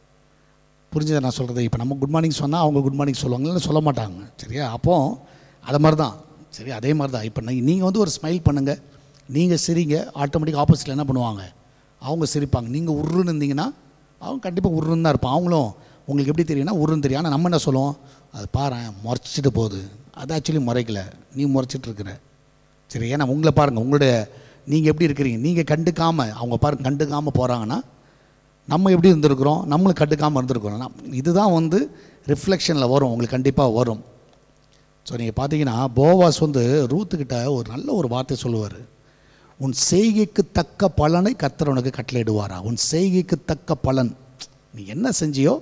புரிஞ்சதை நான் சொல்கிறது இப்போ நம்ம குட் மார்னிங் சொன்னால் அவங்க குட் மார்னிங் சொல்லுவாங்க இல்லைன்னா சொல்ல மாட்டாங்க சரியா அப்போது அதை மாதிரி தான் சரி அதே மாதிரி தான் இப்போ நீங்கள் வந்து ஒரு ஸ்மைல் பண்ணுங்கள் நீங்கள் சிரிங்க ஆட்டோமேட்டிக் ஆப்போசிட்டில் என்ன பண்ணுவாங்க அவங்க சிரிப்பாங்க நீங்கள் உருன்னு இருந்தீங்கன்னா அவங்க கண்டிப்பாக உருன்னு தான் இருப்பான் அவங்களும் உங்களுக்கு எப்படி தெரியும்னா உருன்னு தெரியும் ஆனால் நம்ம என்ன சொல்லுவோம் அது பாரு முறைச்சிட்டு போகுது அது ஆக்சுவலி முறைக்கல நீ முறைச்சிட்டு இருக்கிற சரி ஏன்னா உங்களை பாருங்கள் உங்களுடைய நீங்கள் எப்படி இருக்கிறீங்க நீங்கள் கண்டுக்காமல் அவங்க பாருங்க கண்டுக்காமல் போகிறாங்கன்னா நம்ம எப்படி இருந்திருக்கிறோம் நம்மளும் கண்டுக்காமல் இருந்திருக்கிறோம் நம்- இதுதான் வந்து ரிஃப்ளெக்ஷனில் வரும் உங்களுக்கு கண்டிப்பாக வரும் ஸோ நீங்கள் பார்த்தீங்கன்னா போவாஸ் வந்து ரூத்துக்கிட்ட ஒரு நல்ல ஒரு வார்த்தை சொல்லுவார் உன் செய்கைக்கு தக்க பலனை கர்த்தர் உனக்கு கட்டளையிடுவாரா உன் செய்கைக்கு தக்க பலன் நீ என்ன செஞ்சியோ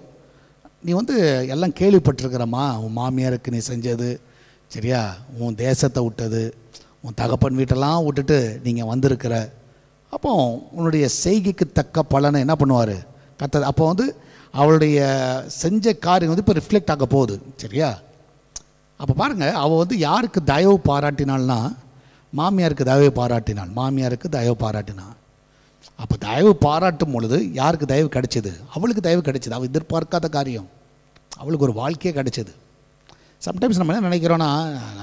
நீ வந்து எல்லாம் கேள்விப்பட்டிருக்கிறம்மா உன் மாமியாருக்கு நீ செஞ்சது சரியா உன் தேசத்தை விட்டது உன் தகப்பன் வீட்டெல்லாம் விட்டுட்டு நீங்கள் வந்திருக்கிற அப்போ உன்னுடைய செய்கைக்கு தக்க பலனை என்ன பண்ணுவார் கத்த அப்போ வந்து அவளுடைய செஞ்ச காரியம் வந்து இப்போ ரிஃப்ளெக்ட் ஆக போகுது சரியா அப்போ பாருங்கள் அவள் வந்து யாருக்கு தயவு பாராட்டினாள்னா மாமியாருக்கு தயவு பாராட்டினாள் மாமியாருக்கு தயவு பாராட்டினாள் அப்போ தயவு பாராட்டும் பொழுது யாருக்கு தயவு கிடைச்சது அவளுக்கு தயவு கிடைச்சது அவள் எதிர்பார்க்காத காரியம் அவளுக்கு ஒரு வாழ்க்கையே கிடைச்சது சம்டைம்ஸ் நம்ம என்ன நினைக்கிறோன்னா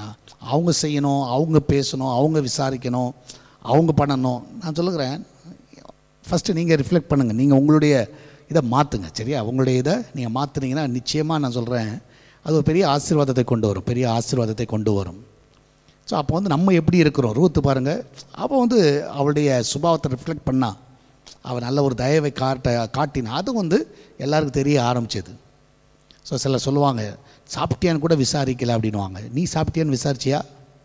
அவங்க செய்யணும் அவங்க பேசணும் அவங்க விசாரிக்கணும் அவங்க பண்ணணும் நான் சொல்லுகிறேன் ஃபஸ்ட்டு நீங்கள் ரிஃப்ளெக்ட் பண்ணுங்கள் நீங்கள் உங்களுடைய இதை மாற்றுங்க சரியா உங்களுடைய இதை நீங்கள் மாற்றுனீங்கன்னா நிச்சயமாக நான் சொல்கிறேன் அது ஒரு பெரிய ஆசீர்வாதத்தை கொண்டு வரும் பெரிய ஆசீர்வாதத்தை கொண்டு வரும் ஸோ அப்போ வந்து நம்ம எப்படி இருக்கிறோம் ரூத்து பாருங்கள் அப்போ வந்து அவளுடைய சுபாவத்தை ரிஃப்ளெக்ட் பண்ணா அவள் நல்ல ஒரு தயவை காட்ட காட்டினா அது வந்து எல்லாருக்கும் தெரிய ஆரம்பிச்சது ஸோ சிலர் சொல்லுவாங்க சாப்பிட்டியான்னு கூட விசாரிக்கல அப்படின்வாங்க நீ சாப்பிட்டியான்னு விசாரிச்சியா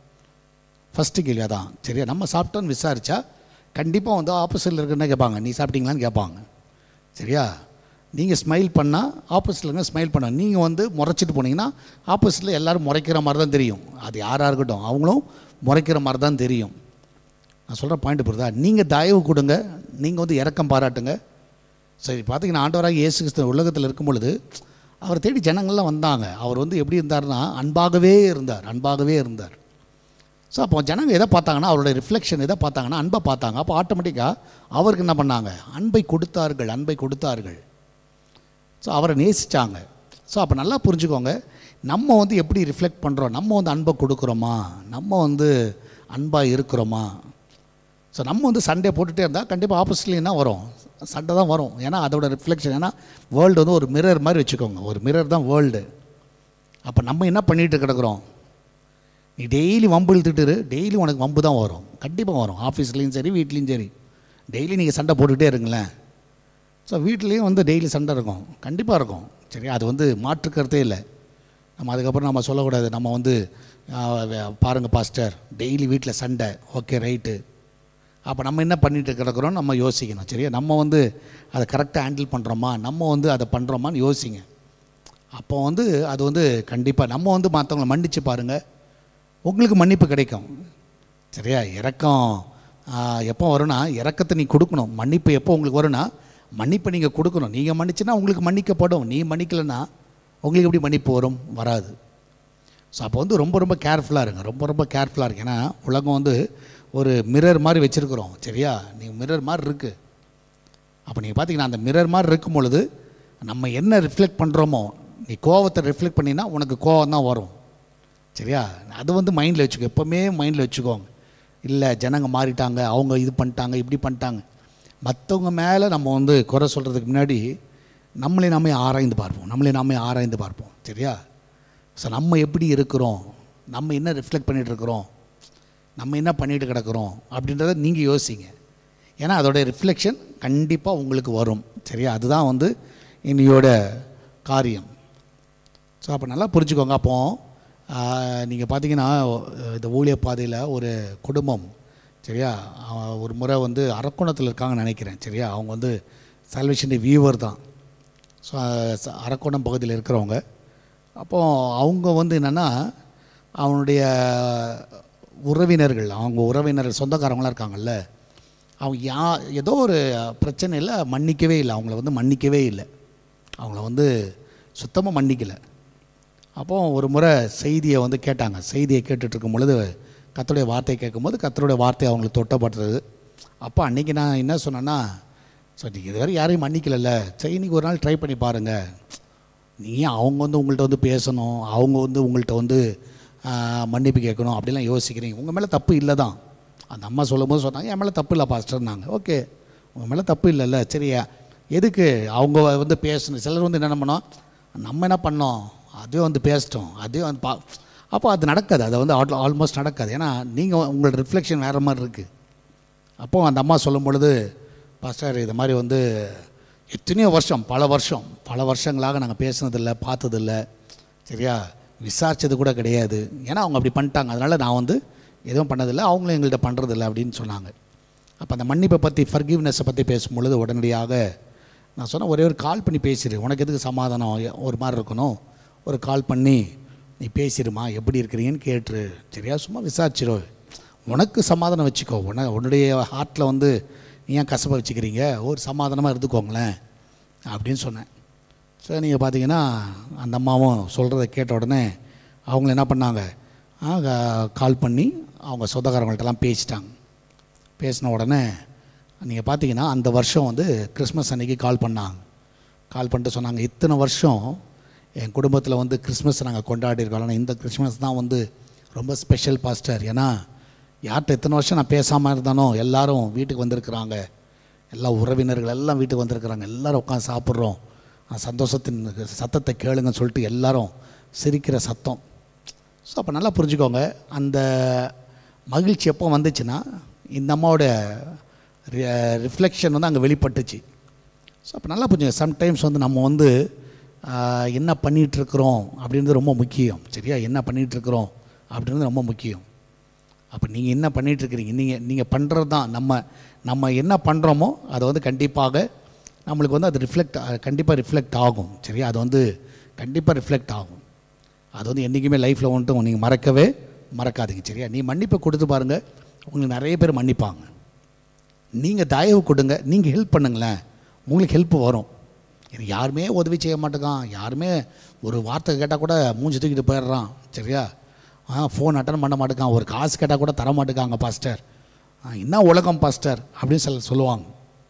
ஃபஸ்ட்டு கேள்வி அதான் சரியா நம்ம சாப்பிட்டோன்னு விசாரிச்சா கண்டிப்பாக வந்து ஆப்போசிட்டில் இருக்குன்னு கேட்பாங்க நீ சாப்பிட்டீங்களான்னு கேட்பாங்க சரியா நீங்கள் ஸ்மைல் பண்ணால் ஆப்போசிட்டில் இருக்க ஸ்மைல் பண்ண நீங்கள் வந்து முறைச்சிட்டு போனீங்கன்னா ஆப்போசிட்டில் எல்லாரும் முறைக்கிற மாதிரி தான் தெரியும் அது யாராக இருக்கட்டும் அவங்களும் முறைக்கிற மாதிரி தான் தெரியும் நான் சொல்கிற பாயிண்ட் புரியுதா நீங்கள் தயவு கொடுங்க நீங்கள் வந்து இறக்கம் பாராட்டுங்க சரி பார்த்தீங்கன்னா ஆண்டவராக இயேசு கிறிஸ்து உலகத்தில் இருக்கும் பொழுது அவர் தேடி ஜனங்கள்லாம் வந்தாங்க அவர் வந்து எப்படி இருந்தார்னா அன்பாகவே இருந்தார் அன்பாகவே இருந்தார் ஸோ அப்போ ஜனங்க எதை பார்த்தாங்கன்னா அவருடைய ரிஃப்ளெக்ஷன் எதை பார்த்தாங்கன்னா அன்பை பார்த்தாங்க அப்போ ஆட்டோமேட்டிக்காக அவருக்கு என்ன பண்ணாங்க அன்பை கொடுத்தார்கள் அன்பை கொடுத்தார்கள் ஸோ அவரை நேசித்தாங்க ஸோ அப்போ நல்லா புரிஞ்சுக்கோங்க நம்ம வந்து எப்படி ரிஃப்ளெக்ட் பண்ணுறோம் நம்ம வந்து அன்பை கொடுக்குறோமா நம்ம வந்து அன்பாக இருக்கிறோமா ஸோ நம்ம வந்து சண்டே போட்டுகிட்டே இருந்தால் கண்டிப்பாக ஆப்போசிட்ல என்ன வரும் சண்டை தான் வரும் ஏன்னா அதோட ரிஃப்ளெக்ஷன் ஏன்னா வேர்ல்டு வந்து ஒரு மிரர் மாதிரி வச்சுக்கோங்க ஒரு மிரர் தான் வேர்ல்டு அப்போ நம்ம என்ன பண்ணிட்டு கிடக்குறோம் நீ டெய்லி வம்பு இழுத்துட்டு இரு, டெய்லி உனக்கு வம்பு தான் வரும் கண்டிப்பாக வரும் ஆஃபீஸ்லேயும் சரி வீட்லேயும் சரி டெய்லி நீங்கள் சண்டை போட்டுக்கிட்டே இருங்களேன் ஸோ வீட்லேயும் வந்து டெய்லி சண்டை இருக்கும் கண்டிப்பாக இருக்கும் சரி அது வந்து மாற்றுக்கிறதே இல்லை நம்ம அதுக்கப்புறம் நம்ம சொல்லக்கூடாது நம்ம வந்து பாருங்கள் பாஸ்டர் டெய்லி வீட்டில் சண்டை ஓகே ரைட்டு அப்போ நம்ம என்ன பண்ணிட்டு கிடக்குறோம் நம்ம யோசிக்கணும் சரியா நம்ம வந்து அதை கரெக்டாக ஹேண்டில் பண்ணுறோமா நம்ம வந்து அதை பண்ணுறோமான்னு யோசிங்க அப்போ வந்து அது வந்து கண்டிப்பாக நம்ம வந்து மற்றவங்கள மன்னிச்சு பாருங்கள் உங்களுக்கு மன்னிப்பு கிடைக்கும் சரியா இறக்கம் ஆ, எப்போ வரும்னா இறக்கத்தை நீ கொடுக்கணும் மன்னிப்பு எப்போ உங்களுக்கு வரும்னா மன்னிப்பை நீங்கள் கொடுக்கணும் நீங்கள் மன்னிச்சுன்னா உங்களுக்கு மன்னிக்கப்படும் நீ மன்னிக்கலைன்னா உங்களுக்கு எப்படி மன்னிப்பு வரும் வராது ஸோ அப்போ வந்து ரொம்ப ரொம்ப கேர்ஃபுல்லாக இருங்க ரொம்ப ரொம்ப கேர்ஃபுல்லாக இருக்கு ஏன்னா உலகம் வந்து ஒரு மிரர் மாதிரி வச்சுருக்குறோம் சரியா நீங்கள் மிரர் மாதிரி இருக்குது அப்போ நீங்கள் பார்த்தீங்கன்னா அந்த மிரர் மாதிரி இருக்கும் பொழுது நம்ம என்ன ரிஃப்ளெக்ட் பண்ணுறோமோ நீ கோவத்தை ரிஃப்ளெக்ட் பண்ணினா உனக்கு கோவம் தான் வரும் சரியா அது வந்து மைண்டில் வச்சுக்கோ எப்போவுமே மைண்டில் வச்சுக்கோங்க இல்லை ஜனங்க மாறிட்டாங்க அவங்க இது பண்ணிட்டாங்க இப்படி பண்ணிட்டாங்க மற்றவங்க மேலே நம்ம வந்து குறை சொல்கிறதுக்கு முன்னாடி நம்மளை நாமே ஆராய்ந்து பார்ப்போம் நம்மளை நாமே ஆராய்ந்து பார்ப்போம் சரியா ஸோ நம்ம எப்படி இருக்கிறோம் நம்ம என்ன ரிஃப்ளெக்ட் பண்ணிகிட்டு இருக்கிறோம் நம்ம என்ன பண்ணிட்டு கிடக்கிறோம் அப்படின்றத நீங்கள் யோசிங்க ஏன்னா அதோடைய ரிஃப்ளெக்ஷன் கண்டிப்பாக உங்களுக்கு வரும் சரியா அதுதான் வந்து இன்னையோட காரியம் ஸோ அப்போ நல்லா புரிஞ்சுக்கோங்க அப்போ நீங்கள் பார்த்தீங்கன்னா இந்த ஊழிய பாதையில் ஒரு குடும்பம் சரியா ஆஹ், ஒரு முறை வந்து அரக்கோணத்தில் இருக்காங்கன்னு நினைக்கிறேன் சரியா அவங்க வந்து சால்வேஷன் வியூவர் தான் ஸோ அரக்கோணம் பகுதியில் இருக்கிறவங்க அப்போது அவங்க வந்து என்னென்னா அவனுடைய உறவினர்கள் அவங்க உறவினர்கள் சொந்தக்காரங்களாம் இருக்காங்கல்ல அவங்க யா ஏதோ ஒரு பிரச்சனையில் மன்னிக்கவே இல்லை அவங்கள வந்து மன்னிக்கவே இல்லை அவங்கள வந்து சுத்தமாக மன்னிக்கலை அப்போ ஒரு முறை செய்தியை வந்து கேட்டாங்க செய்தியை கேட்டுட்டு இருக்கும் பொழுது கத்தருடைய வார்த்தையை கேட்கும்போது கத்தருடைய வார்த்தை அவங்களுக்கு தொட்டப்படுறது அப்போ அன்றைக்கி நான் என்ன சொன்னேன்னா ஸோ நீங்கள் இதுவரை யாரையும் மன்னிக்கலைல்ல சரி இன்னைக்கு ஒரு நாள் ட்ரை பண்ணி பாருங்கள் நீ ஏன் அவங்க வந்து உங்கள்கிட்ட வந்து பேசணும் அவங்க வந்து உங்கள்கிட்ட வந்து ஆஹ், மன்னிப்பு கேட்கணும் அப்படிலாம் யோசிக்கிறீங்க உங்கள் மேலே தப்பு இல்லை தான் அந்த அம்மா சொல்லும்போது சொன்னாங்க என் மேலே தப்பு இல்லை பாஸ்டர்னாங்க ஓகே உங்கள் மேலே தப்பு இல்லைல்ல சரியா எதுக்கு அவங்க வந்து பேசணும் சிலர் வந்து என்ன பண்ணோம் நம்ம என்ன பண்ணோம் அதுவே வந்து பேசிட்டோம் அதுவே வந்து பா அப்போ அது நடக்காது அது வந்து ஆல்மோஸ்ட் நடக்காது ஏன்னா நீங்கள் உங்களோட ரிஃப்ளெக்ஷன் வேறு மாதிரி இருக்குது அப்போது அந்த அம்மா சொல்லும் பொழுது பாஸ்டர் இது மாதிரி வந்து எத்தனையோ வருஷம் பல வருஷம் பல வருஷங்களாக நாங்கள் பேசுனதில்லை பார்த்ததில்ல சரியா விசாரித்தது கூட கிடையாது ஏன்னா அவங்க அப்படி பண்ணிட்டாங்க அதனால் நான் வந்து எதுவும் பண்ணதில்லை அவங்களும் எங்கள்கிட்ட பண்ணுறதில்ல அப்படின்னு சொன்னாங்க அப்போ அந்த மன்னிப்பை பற்றி ஃபர்கிவ்னஸை பற்றி பேசும்பொழுது உடனடியாக நான் சொன்னேன் ஒரே ஒரு கால் பண்ணி பேசிடு உனக்கு எதுக்கு சமாதானம் எ- ஒரு மாதிரி இருக்கணும் ஒரு கால் பண்ணி நீ பேசிடுமா எப்படி இருக்கிறீங்கன்னு கேட்டுரு சரியா சும்மா விசாரிச்சிரு உனக்கு சமாதானம் வச்சுக்கோ உன உன்னுடைய ஹார்ட்டில் வந்து நீ ஏன் கசப்பை வச்சுக்கிறீங்க ஒரு சமாதானமாக இருந்துக்கோங்களேன் அப்படின்னு சொன்னேன் ஸோ நீங்கள் பார்த்தீங்கன்னா அந்த அம்மாவும் சொல்கிறத கேட்ட உடனே அவங்க என்ன பண்ணாங்க ஆ, கா- கால் பண்ணி அவங்க சொந்தக்காரங்கள்ட்டலாம் பேசிட்டாங்க பேசின உடனே நீங்கள் பார்த்தீங்கன்னா அந்த வருஷம் வந்து கிறிஸ்மஸ் அன்னைக்கு கால் பண்ணாங்க கால் பண்ணிட்டு சொன்னாங்க இத்தனை வருஷம் என் குடும்பத்தில் வந்து கிறிஸ்மஸ் நாங்கள் கொண்டாடி இருக்கோம் ஆனால் இந்த கிறிஸ்மஸ் தான் வந்து ரொம்ப ஸ்பெஷல் பாஸ்டர் ஏன்னா யார்கிட்ட இத்தனை வருஷம் நான் பேசாமல் இருந்தானோ எல்லாரும் வீட்டுக்கு வந்திருக்கிறாங்க எல்லா உறவினர்கள் எல்லாம் வீட்டுக்கு வந்திருக்கிறாங்க எல்லாரும் உட்காந்து சாப்பிட்றோம் அந்த சந்தோஷத்தின் சத்தத்தை கேளுங்கன்னு சொல்லிட்டு எல்லாரும் சிரிக்கிற சத்தம் ஸோ அப்போ நல்லா புரிஞ்சுக்கோங்க அந்த மகிழ்ச்சி எப்போ வந்துச்சுன்னா இந்த அம்மாவோட ரிஃப்ளெக்ஷன் வந்து அங்கே வெளிப்பட்டுச்சு ஸோ அப்போ நல்லா புரிஞ்சுங்க சம்டைம்ஸ் வந்து நம்ம வந்து ஆஹ், என்ன பண்ணிகிட்டு இருக்கிறோம் அப்படின்றது ரொம்ப முக்கியம் சரியா என்ன பண்ணிகிட்டு இருக்கிறோம் அப்படின்றது ரொம்ப முக்கியம் அப்போ நீங்கள் என்ன பண்ணிட்டு இருக்கிறீங்க நீங்கள் நீங்கள் பண்ணுறது தான் நம்ம நம்ம என்ன பண்ணுறோமோ அதை வந்து கண்டிப்பாக நம்மளுக்கு வந்து அது ரிஃப்ளெக்ட் கண்டிப்பாக ரிஃப்ளெக்ட் ஆகும் சரியா அது வந்து கண்டிப்பாக ரிஃப்ளெக்ட் ஆகும் அது வந்து என்றைக்குமே லைஃப்பில் வந்துட்டு நீங்கள் மறக்கவே மறக்காதீங்க சரியா நீ மன்னிப்பை கொடுத்து பாருங்கள் உங்களுக்கு நிறைய பேர் மன்னிப்பாங்க நீங்கள் தயவு கொடுங்க நீங்கள் ஹெல்ப் பண்ணுங்களேன் உங்களுக்கு ஹெல்ப் வரும் இது யாருமே உதவி செய்ய மாட்டேங்கான் யாருமே ஒரு வார்த்தை கேட்டால் கூட மூஞ்சி தூக்கிட்டு போயிடுறான் சரியா ஆ ஃபோன் அட்டன் பண்ண மாட்டேங்கான் ஒரு காசு கேட்டால் கூட தர மாட்டேங்காங்க பாஸ்டர் ஆ, என்ன உலகம் பாஸ்டர் அப்படின்னு சொல்ல சொல்லுவாங்க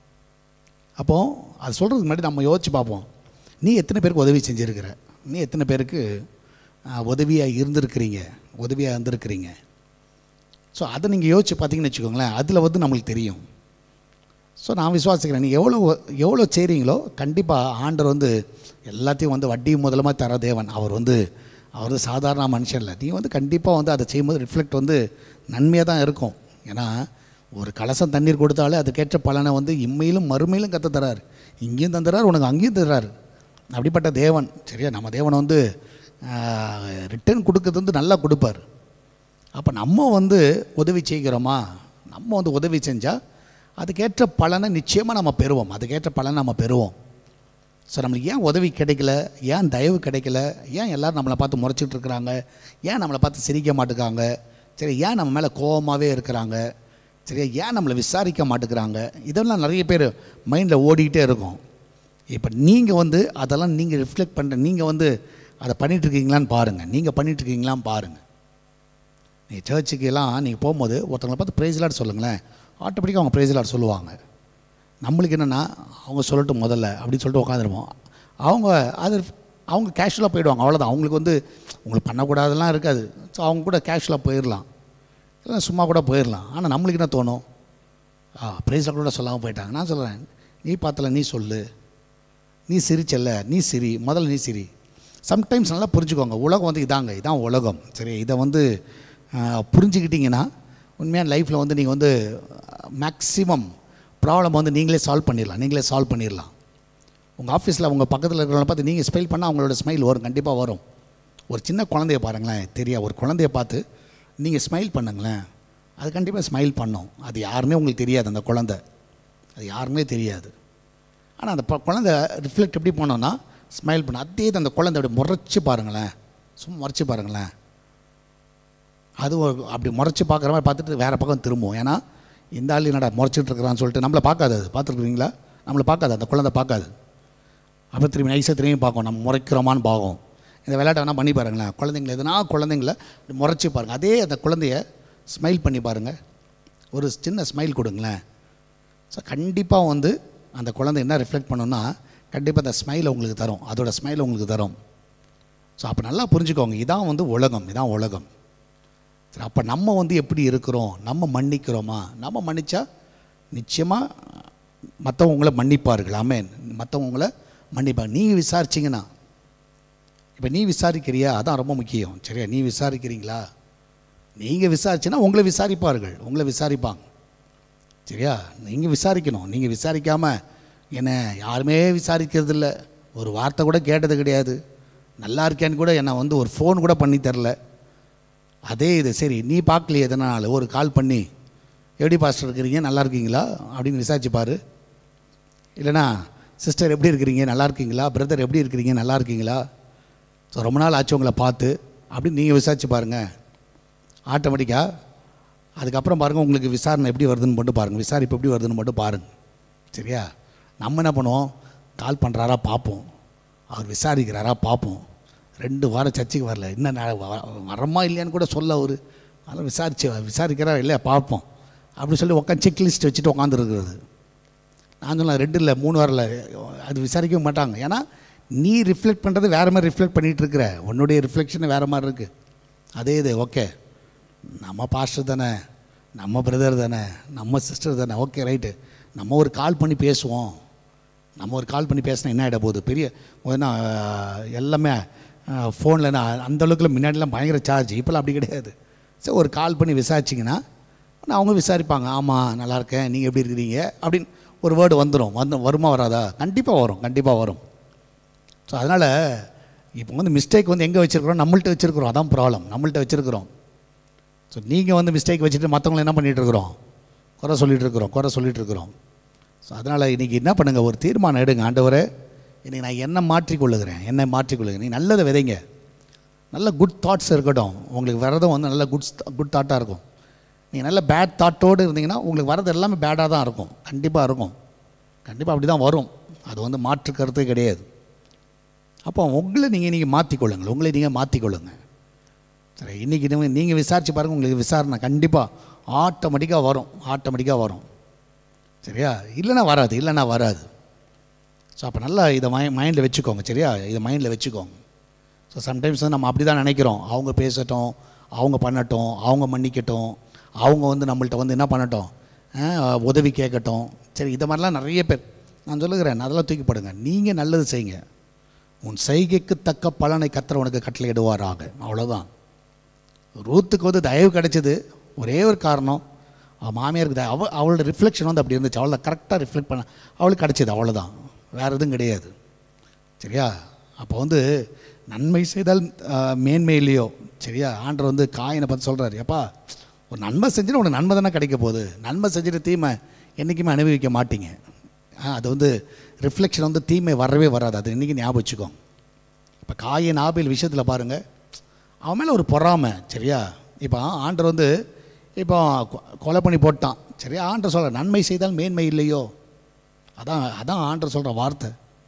அப்போது அது சொல்கிறதுக்கு முன்னாடி நம்ம யோசிச்சு பார்ப்போம் நீ எத்தனை பேருக்கு உதவி செஞ்சுருக்கிற நீ எத்தனை பேருக்கு உதவியாக இருந்திருக்கிறீங்க உதவியாக இருந்திருக்கிறீங்க ஸோ அதை நீங்கள் யோசிச்சு பார்த்தீங்கன்னு வச்சுக்கோங்களேன் அதில் வந்து நம்மளுக்கு தெரியும் ஸோ நான் விசுவாசிக்கிறேன் நீங்கள் எவ்வளோ எவ்வளோ செய்கிறீங்களோ கண்டிப்பாக ஆண்டவர் வந்து எல்லாத்தையும் வந்து வட்டி முதலமாக தர தேவன் அவர் வந்து அவர் வந்து சாதாரண மனுஷன் இல்லை நீ வந்து கண்டிப்பாக வந்து அதை செய்யும்போது ரிஃப்ளெக்ட் வந்து நன்மையாக தான் இருக்கும் ஏன்னா ஒரு கலசம் தண்ணீர் கொடுத்தாலே அதுக்கேற்ற பலனை வந்து இம்மையிலும் மறுமையிலும் கற்று தரார் இங்கேயும் தந்துறார் உனக்கு அங்கேயும் தர்றார் அப்படிப்பட்ட தேவன் சரியா நம்ம தேவனை வந்து ரிட்டர்ன் கொடுக்கறது வந்து நல்லா கொடுப்பார் அப்போ நம்ம வந்து உதவி செய்கிறோமா நம்ம வந்து உதவி செஞ்சால் அதுக்கேற்ற பலனை நிச்சயமாக நம்ம பெறுவோம் அதுக்கேற்ற பலனை நம்ம பெறுவோம் ஸோ நம்மளுக்கு ஏன் உதவி கிடைக்கல ஏன் தயவு கிடைக்கல ஏன் எல்லோரும் நம்மளை பார்த்து முறைச்சிட்டு இருக்கிறாங்க ஏன் நம்மளை பார்த்து சிரிக்க மாட்டேங்காங்க சரி ஏன் நம்ம மேலே கோபமாகவே இருக்கிறாங்க சரியா ஏன் நம்மளை விசாரிக்க மாட்டேங்கிறாங்க இதெல்லாம் நிறைய பேர் மைண்டில் ஓடிக்கிட்டே இருக்கும் இப்போ நீங்கள் வந்து அதெல்லாம் நீங்கள் ரிஃப்ளெக்ட் பண்ணுற நீங்கள் வந்து அதை பண்ணிட்டு இருக்கீங்களான்னு பாருங்கள் நீங்கள் பண்ணிட்டு இருக்கீங்களான்னு பாருங்கள் நீங்கள் சர்ச்சுக்கு எல்லாம் நீங்கள் போகும்போது ஒருத்தவங்களை பார்த்து ப்ரைஸ்லாட் சொல்லுங்களேன் ஆட்டோமேட்டிக்காக அவங்க ப்ரைஸ்லாட் சொல்லுவாங்க நம்மளுக்கு என்னென்னா அவங்க சொல்லட்டும் முதல்ல அப்படின்னு சொல்லிட்டு உட்காந்துருப்போம் அவங்க அது அவங்க கேஷுவலாக போயிடுவாங்க அவ்வளோதான் அவங்களுக்கு வந்து உங்களுக்கு பண்ணக்கூடாதெல்லாம் இருக்காது ஸோ அவங்க கூட கேஷுவலாக போயிடலாம் இல்லை சும்மா கூட போயிடலாம் ஆனால் நம்மளுக்கு என்ன தோணும் ஆ ப்ரைஸில் கூட சொல்லாமல் போயிட்டாங்க நான் சொல்கிறேன் நீ பார்த்தல நீ சொல்லு நீ சிரிச்சல்ல நீ சிரி முதல்ல நீ சிரி சம்டைம்ஸ் நல்லா புரிஞ்சுக்கோங்க உலகம் வந்து இதாங்க இதான் உலகம் சரி இதை வந்து ஆஹ், புரிஞ்சுக்கிட்டீங்கன்னா உண்மையான லைஃப்பில் வந்து நீங்கள் வந்து மேக்ஸிமம் ப்ராப்ளம் வந்து நீங்களே சால்வ் பண்ணிடலாம் நீங்களே சால்வ் பண்ணிடலாம் உங்கள் ஆஃபீஸில் உங்கள் பக்கத்தில் இருக்கிறவங்கள பார்த்து நீங்கள் ஸ்மைல் பண்ணால் அவங்களோட ஸ்மைல் வரும் கண்டிப்பாக வரும் ஒரு சின்ன குழந்தைய பாருங்களேன் தெரியா ஒரு குழந்தைய பார்த்து நீங்கள் ஸ்மைல் பண்ணுங்களேன் அது கண்டிப்பாக ஸ்மைல் பண்ணும் அது யாருன்னே உங்களுக்கு தெரியாது அந்த குழந்தை அது யாருன்னே தெரியாது ஆனால் அந்த ப- குழந்தை ரிஃப்ளெக்ட் எப்படி பண்ணோன்னா ஸ்மைல் பண்ண அதே இது அந்த குழந்தை அப்படி முறைச்சி பாருங்களேன் சும்மா முறைச்சி பாருங்களேன் அது ஒரு- அப்படி முறைச்சி பார்க்குற மாதிரி பார்த்துட்டு வேறு பக்கம் திரும்பும் ஏன்னா இந்த ஆள் என்னடா முறைச்சிட்டு இருக்கிறான்னு சொல்லிட்டு நம்மளை பார்க்காது அது பார்த்துருக்குறீங்களா நம்மளை பார்க்காது அந்த குழந்தை பார்க்காது அப்புறம் திரும்பி நைஸாக திரும்பி பார்க்கும் நம்ம முறைக்கிறோமான்னு பார்க்கும் இந்த விளையாட்டை வேணால் பண்ணி பாருங்களேன் குழந்தைங்கள எதுனா குழந்தைங்கள இப்படி முறைச்சி பாருங்கள் அதே அந்த குழந்தைய ஸ்மைல் பண்ணி பாருங்கள் ஒரு சின்ன ஸ்மைல் கொடுங்களேன் ஸோ கண்டிப்பாக வந்து அந்த குழந்தை என்ன ரிஃப்ளெக்ட் பண்ணுன்னா கண்டிப்பாக அந்த ஸ்மைல் உங்களுக்கு தரும் அதோட ஸ்மைல் உங்களுக்கு தரும் ஸோ அப்போ நல்லா புரிஞ்சுக்கோங்க இதான் வந்து உலகம் இதான் உலகம் சரி அப்போ நம்ம வந்து எப்படி இருக்கிறோம் நம்ம மன்னிக்கிறோமா நம்ம மன்னிச்சா நிச்சயமாக மற்றவங்க உங்களை மன்னிப்பார்கள் ஆமென் மற்றவங்க உங்களை மன்னிப்பாங்க நீங்கள் விசாரிச்சிங்கன்னா இப்போ நீ விசாரிக்கிறியா அதான் ரொம்ப முக்கியம் சரியா நீ விசாரிக்கிறீங்களா நீங்கள் விசாரிச்சுன்னா உங்களை விசாரிப்பார்கள் உங்களை விசாரிப்பாங்க சரியா நீங்கள் விசாரிக்கணும் நீங்கள் விசாரிக்காமல் என்ன யாருமே விசாரிக்கிறது இல்ல ஒரு வார்த்தை கூட கேட்டது கிடையாது நல்லா இருக்கேன்னு கூட என்னை வந்து ஒரு ஃபோன் கூட பண்ணி தரல அதே இது சரி நீ பார்க்கலையே எதனால் ஒரு கால் பண்ணி எப்படி பாஸ்டர் இருக்கிறீங்க நல்லா இருக்கீங்களா அப்படின்னு விசாரிச்சு பாரு இல்லைனா சிஸ்டர் எப்படி இருக்கிறீங்க நல்லா இருக்கீங்களா பிரதர் எப்படி இருக்கிறீங்க நல்லா இருக்கீங்களா ஸோ ரொம்ப நாள் ஆச்சு உங்களை பார்த்து அப்படின்னு நீங்கள் விசாரிச்சு பாருங்கள் ஆட்டோமேட்டிக்காக அதுக்கப்புறம் பாருங்கள் உங்களுக்கு விசாரணை எப்படி வருதுன்னு மட்டும் பாருங்கள் விசாரிப்பு எப்படி வருதுன்னு மட்டும் பாருங்கள் சரியா நம்ம என்ன பண்ணுவோம் கால் பண்ணுறாரா பார்ப்போம் அவர் விசாரிக்கிறாரா பார்ப்போம் ரெண்டு வாரம் சர்ச்சுக்கு வரல என்ன நா- வ- வரமா இல்லையான்னு கூட சொல்ல அவர் அதெல்லாம் விசாரிச்சு விசாரிக்கிறாரா இல்லையா பார்ப்போம் அப்படி சொல்லி உட்காந்து செக் லிஸ்ட் வச்சுட்டு உட்காந்துருக்கிறது நான் சொன்னேன் ரெண்டு இல்லை மூணு வரல அது விசாரிக்கவே மாட்டாங்க ஏன்னா நீ ரிஃப்ளெக்ட் பண்ணுறது வேறு மாதிரி ரிஃப்ளெக்ட் பண்ணிகிட்டு இருக்கிற உன்னுடைய ரிஃப்ளெக்ஷன் வேறு மாதிரி இருக்குது அதே இது ஓகே நம்ம பாஸ்டர் தானே நம்ம பிரதர் தானே நம்ம சிஸ்டர் தானே ஓகே ரைட்டு நம்ம ஒரு கால் பண்ணி பேசுவோம் நம்ம ஒரு கால் பண்ணி பேசினா என்ன ஆகிட போகுது பெரிய ஏன்னா எல்லாமே ஃபோனில் அந்த அளவுக்குல முன்னாடிலாம் பயங்கர சார்ஜ் இப்போலாம் அப்படி கிடையாது சரி ஒரு கால் பண்ணி விசாரிச்சிங்கன்னா நான் அவங்க விசாரிப்பாங்க ஆமாம் நல்லா இருக்கேன் நீங்கள் எப்படி இருக்கிறீங்க அப்படின்னு ஒரு வேர்டு வந்துடும் வந்து வருமா வராதா கண்டிப்பாக வரும் கண்டிப்பாக வரும் ஸோ அதனால் இப்போ வந்து மிஸ்டேக் வந்து எங்கே வச்சுருக்குறோம் நம்மள்ட்ட வச்சுருக்குறோம் அதான் ப்ராப்ளம் நம்மள்ட்ட வச்சுருக்குறோம் ஸோ நீங்கள் வந்து மிஸ்டேக் வச்சுட்டு மற்றவங்களை என்ன பண்ணிகிட்டு இருக்கிறோம் குறை சொல்லிட்டு இருக்கிறோம் குறை சொல்லிட்டு இருக்கிறோம் ஸோ அதனால் இன்றைக்கி என்ன பண்ணுங்கள் ஒரு தீர்மானம் எடுங்க ஆண்டவரே இன்றைக்கி நான் என்ன மாற்றிக்கொள்ளுகிறேன் என்னை மாற்றிக்கொள்ளுகிறேன் நீ நல்லதை விதைங்க நல்ல குட் தாட்ஸ் இருக்கட்டும் உங்களுக்கு வரதும் வந்து நல்ல குட் குட் தாட்டாக இருக்கும் நீங்கள் நல்ல பேட் தாட்டோடு இருந்தீங்கன்னா உங்களுக்கு வரது எல்லாமே பேடாக தான் இருக்கும் கண்டிப்பாக இருக்கும் கண்டிப்பாக அப்படி தான் வரும் அது வந்து மாற்று கருத்தே கிடையாது அப்போ உங்களை நீங்கள் நீங்கள் மாற்றிக்கொள்ளுங்கள் உங்களை நீங்கள் மாற்றிக்கொள்ளுங்க சரி இன்றைக்கி நீங்கள் நீங்கள் விசாரித்து பாருங்கள் உங்களுக்கு விசாரணை கண்டிப்பாக ஆட்டோமேட்டிக்காக வரும் ஆட்டோமேட்டிக்காக வரும் சரியா இல்லைன்னா வராது இல்லைன்னா வராது ஸோ அப்போ நல்லா இதை மை மைண்டில் வச்சுக்கோங்க சரியா இதை மைண்டில் வச்சுக்கோங்க ஸோ சம்டைம்ஸ் வந்து நம்ம அப்படி தான் நினைக்கிறோம் அவங்க பேசட்டும் அவங்க பண்ணட்டும் அவங்க மன்னிக்கட்டும் அவங்க வந்து நம்மள்ட்ட வந்து என்ன பண்ணட்டும் ஆ, உதவி கேட்கட்டும் சரி இதை மாதிரிலாம் நிறைய பேர் நான் சொல்லுகிறேன் அதெல்லாம் தூக்கி போடுங்க நீங்கள் நல்லது செய்யுங்க உன் செய்கைக்கு தக்க பலனை கத்தர் உனக்கு கட்டளையிடுவாராக அவ்வளோதான் ரூத்துக்கு வந்து தயவு கிடைச்சது ஒரே ஒரு காரணம் அவள் மாமியாருக்கு தய- அவ அவளோட ரிஃப்ளெக்ஷன் வந்து அப்படி இருந்துச்சு அவளை கரெக்டாக ரிஃப்ளெக்ட் பண்ண அவளுக்கு கிடைச்சது அவ்வளோதான் வேறு எதுவும் கிடையாது சரியா அப்போ வந்து நன்மை செய்தால் ஆஹ், மேன்மை இல்லையோ சரியா ஆண்டவர் வந்து காயினை பார்த்து சொல்கிறாரு எப்பா ஒரு நன்மை செஞ்சுட்டு உனக்கு நன்மை தானே கிடைக்க போகுது நன்மை செஞ்சுட்டு தீமை என்றைக்குமே அனுபவிக்க மாட்டீங்க ஆ, அது வந்து ரிஃப்ளெக்ஷன் வந்து தீமை வரவே வராது அது இன்றைக்கி ஞாபகம் வச்சுக்கோங்க இப்போ காயின் ஆபில் விஷயத்தில் பாருங்கள் அவன் மேலே ஒரு பொறாமை சரியா இப்போ ஆண்டர் வந்து இப்போ கொ- கொலை பண்ணி போட்டான் சரியா ஆண்டர் சொல்கிற நன்மை செய்தால் மேன்மை இல்லையோ அதான் அதான் ஆண்டர் சொல்கிற வார்த்தை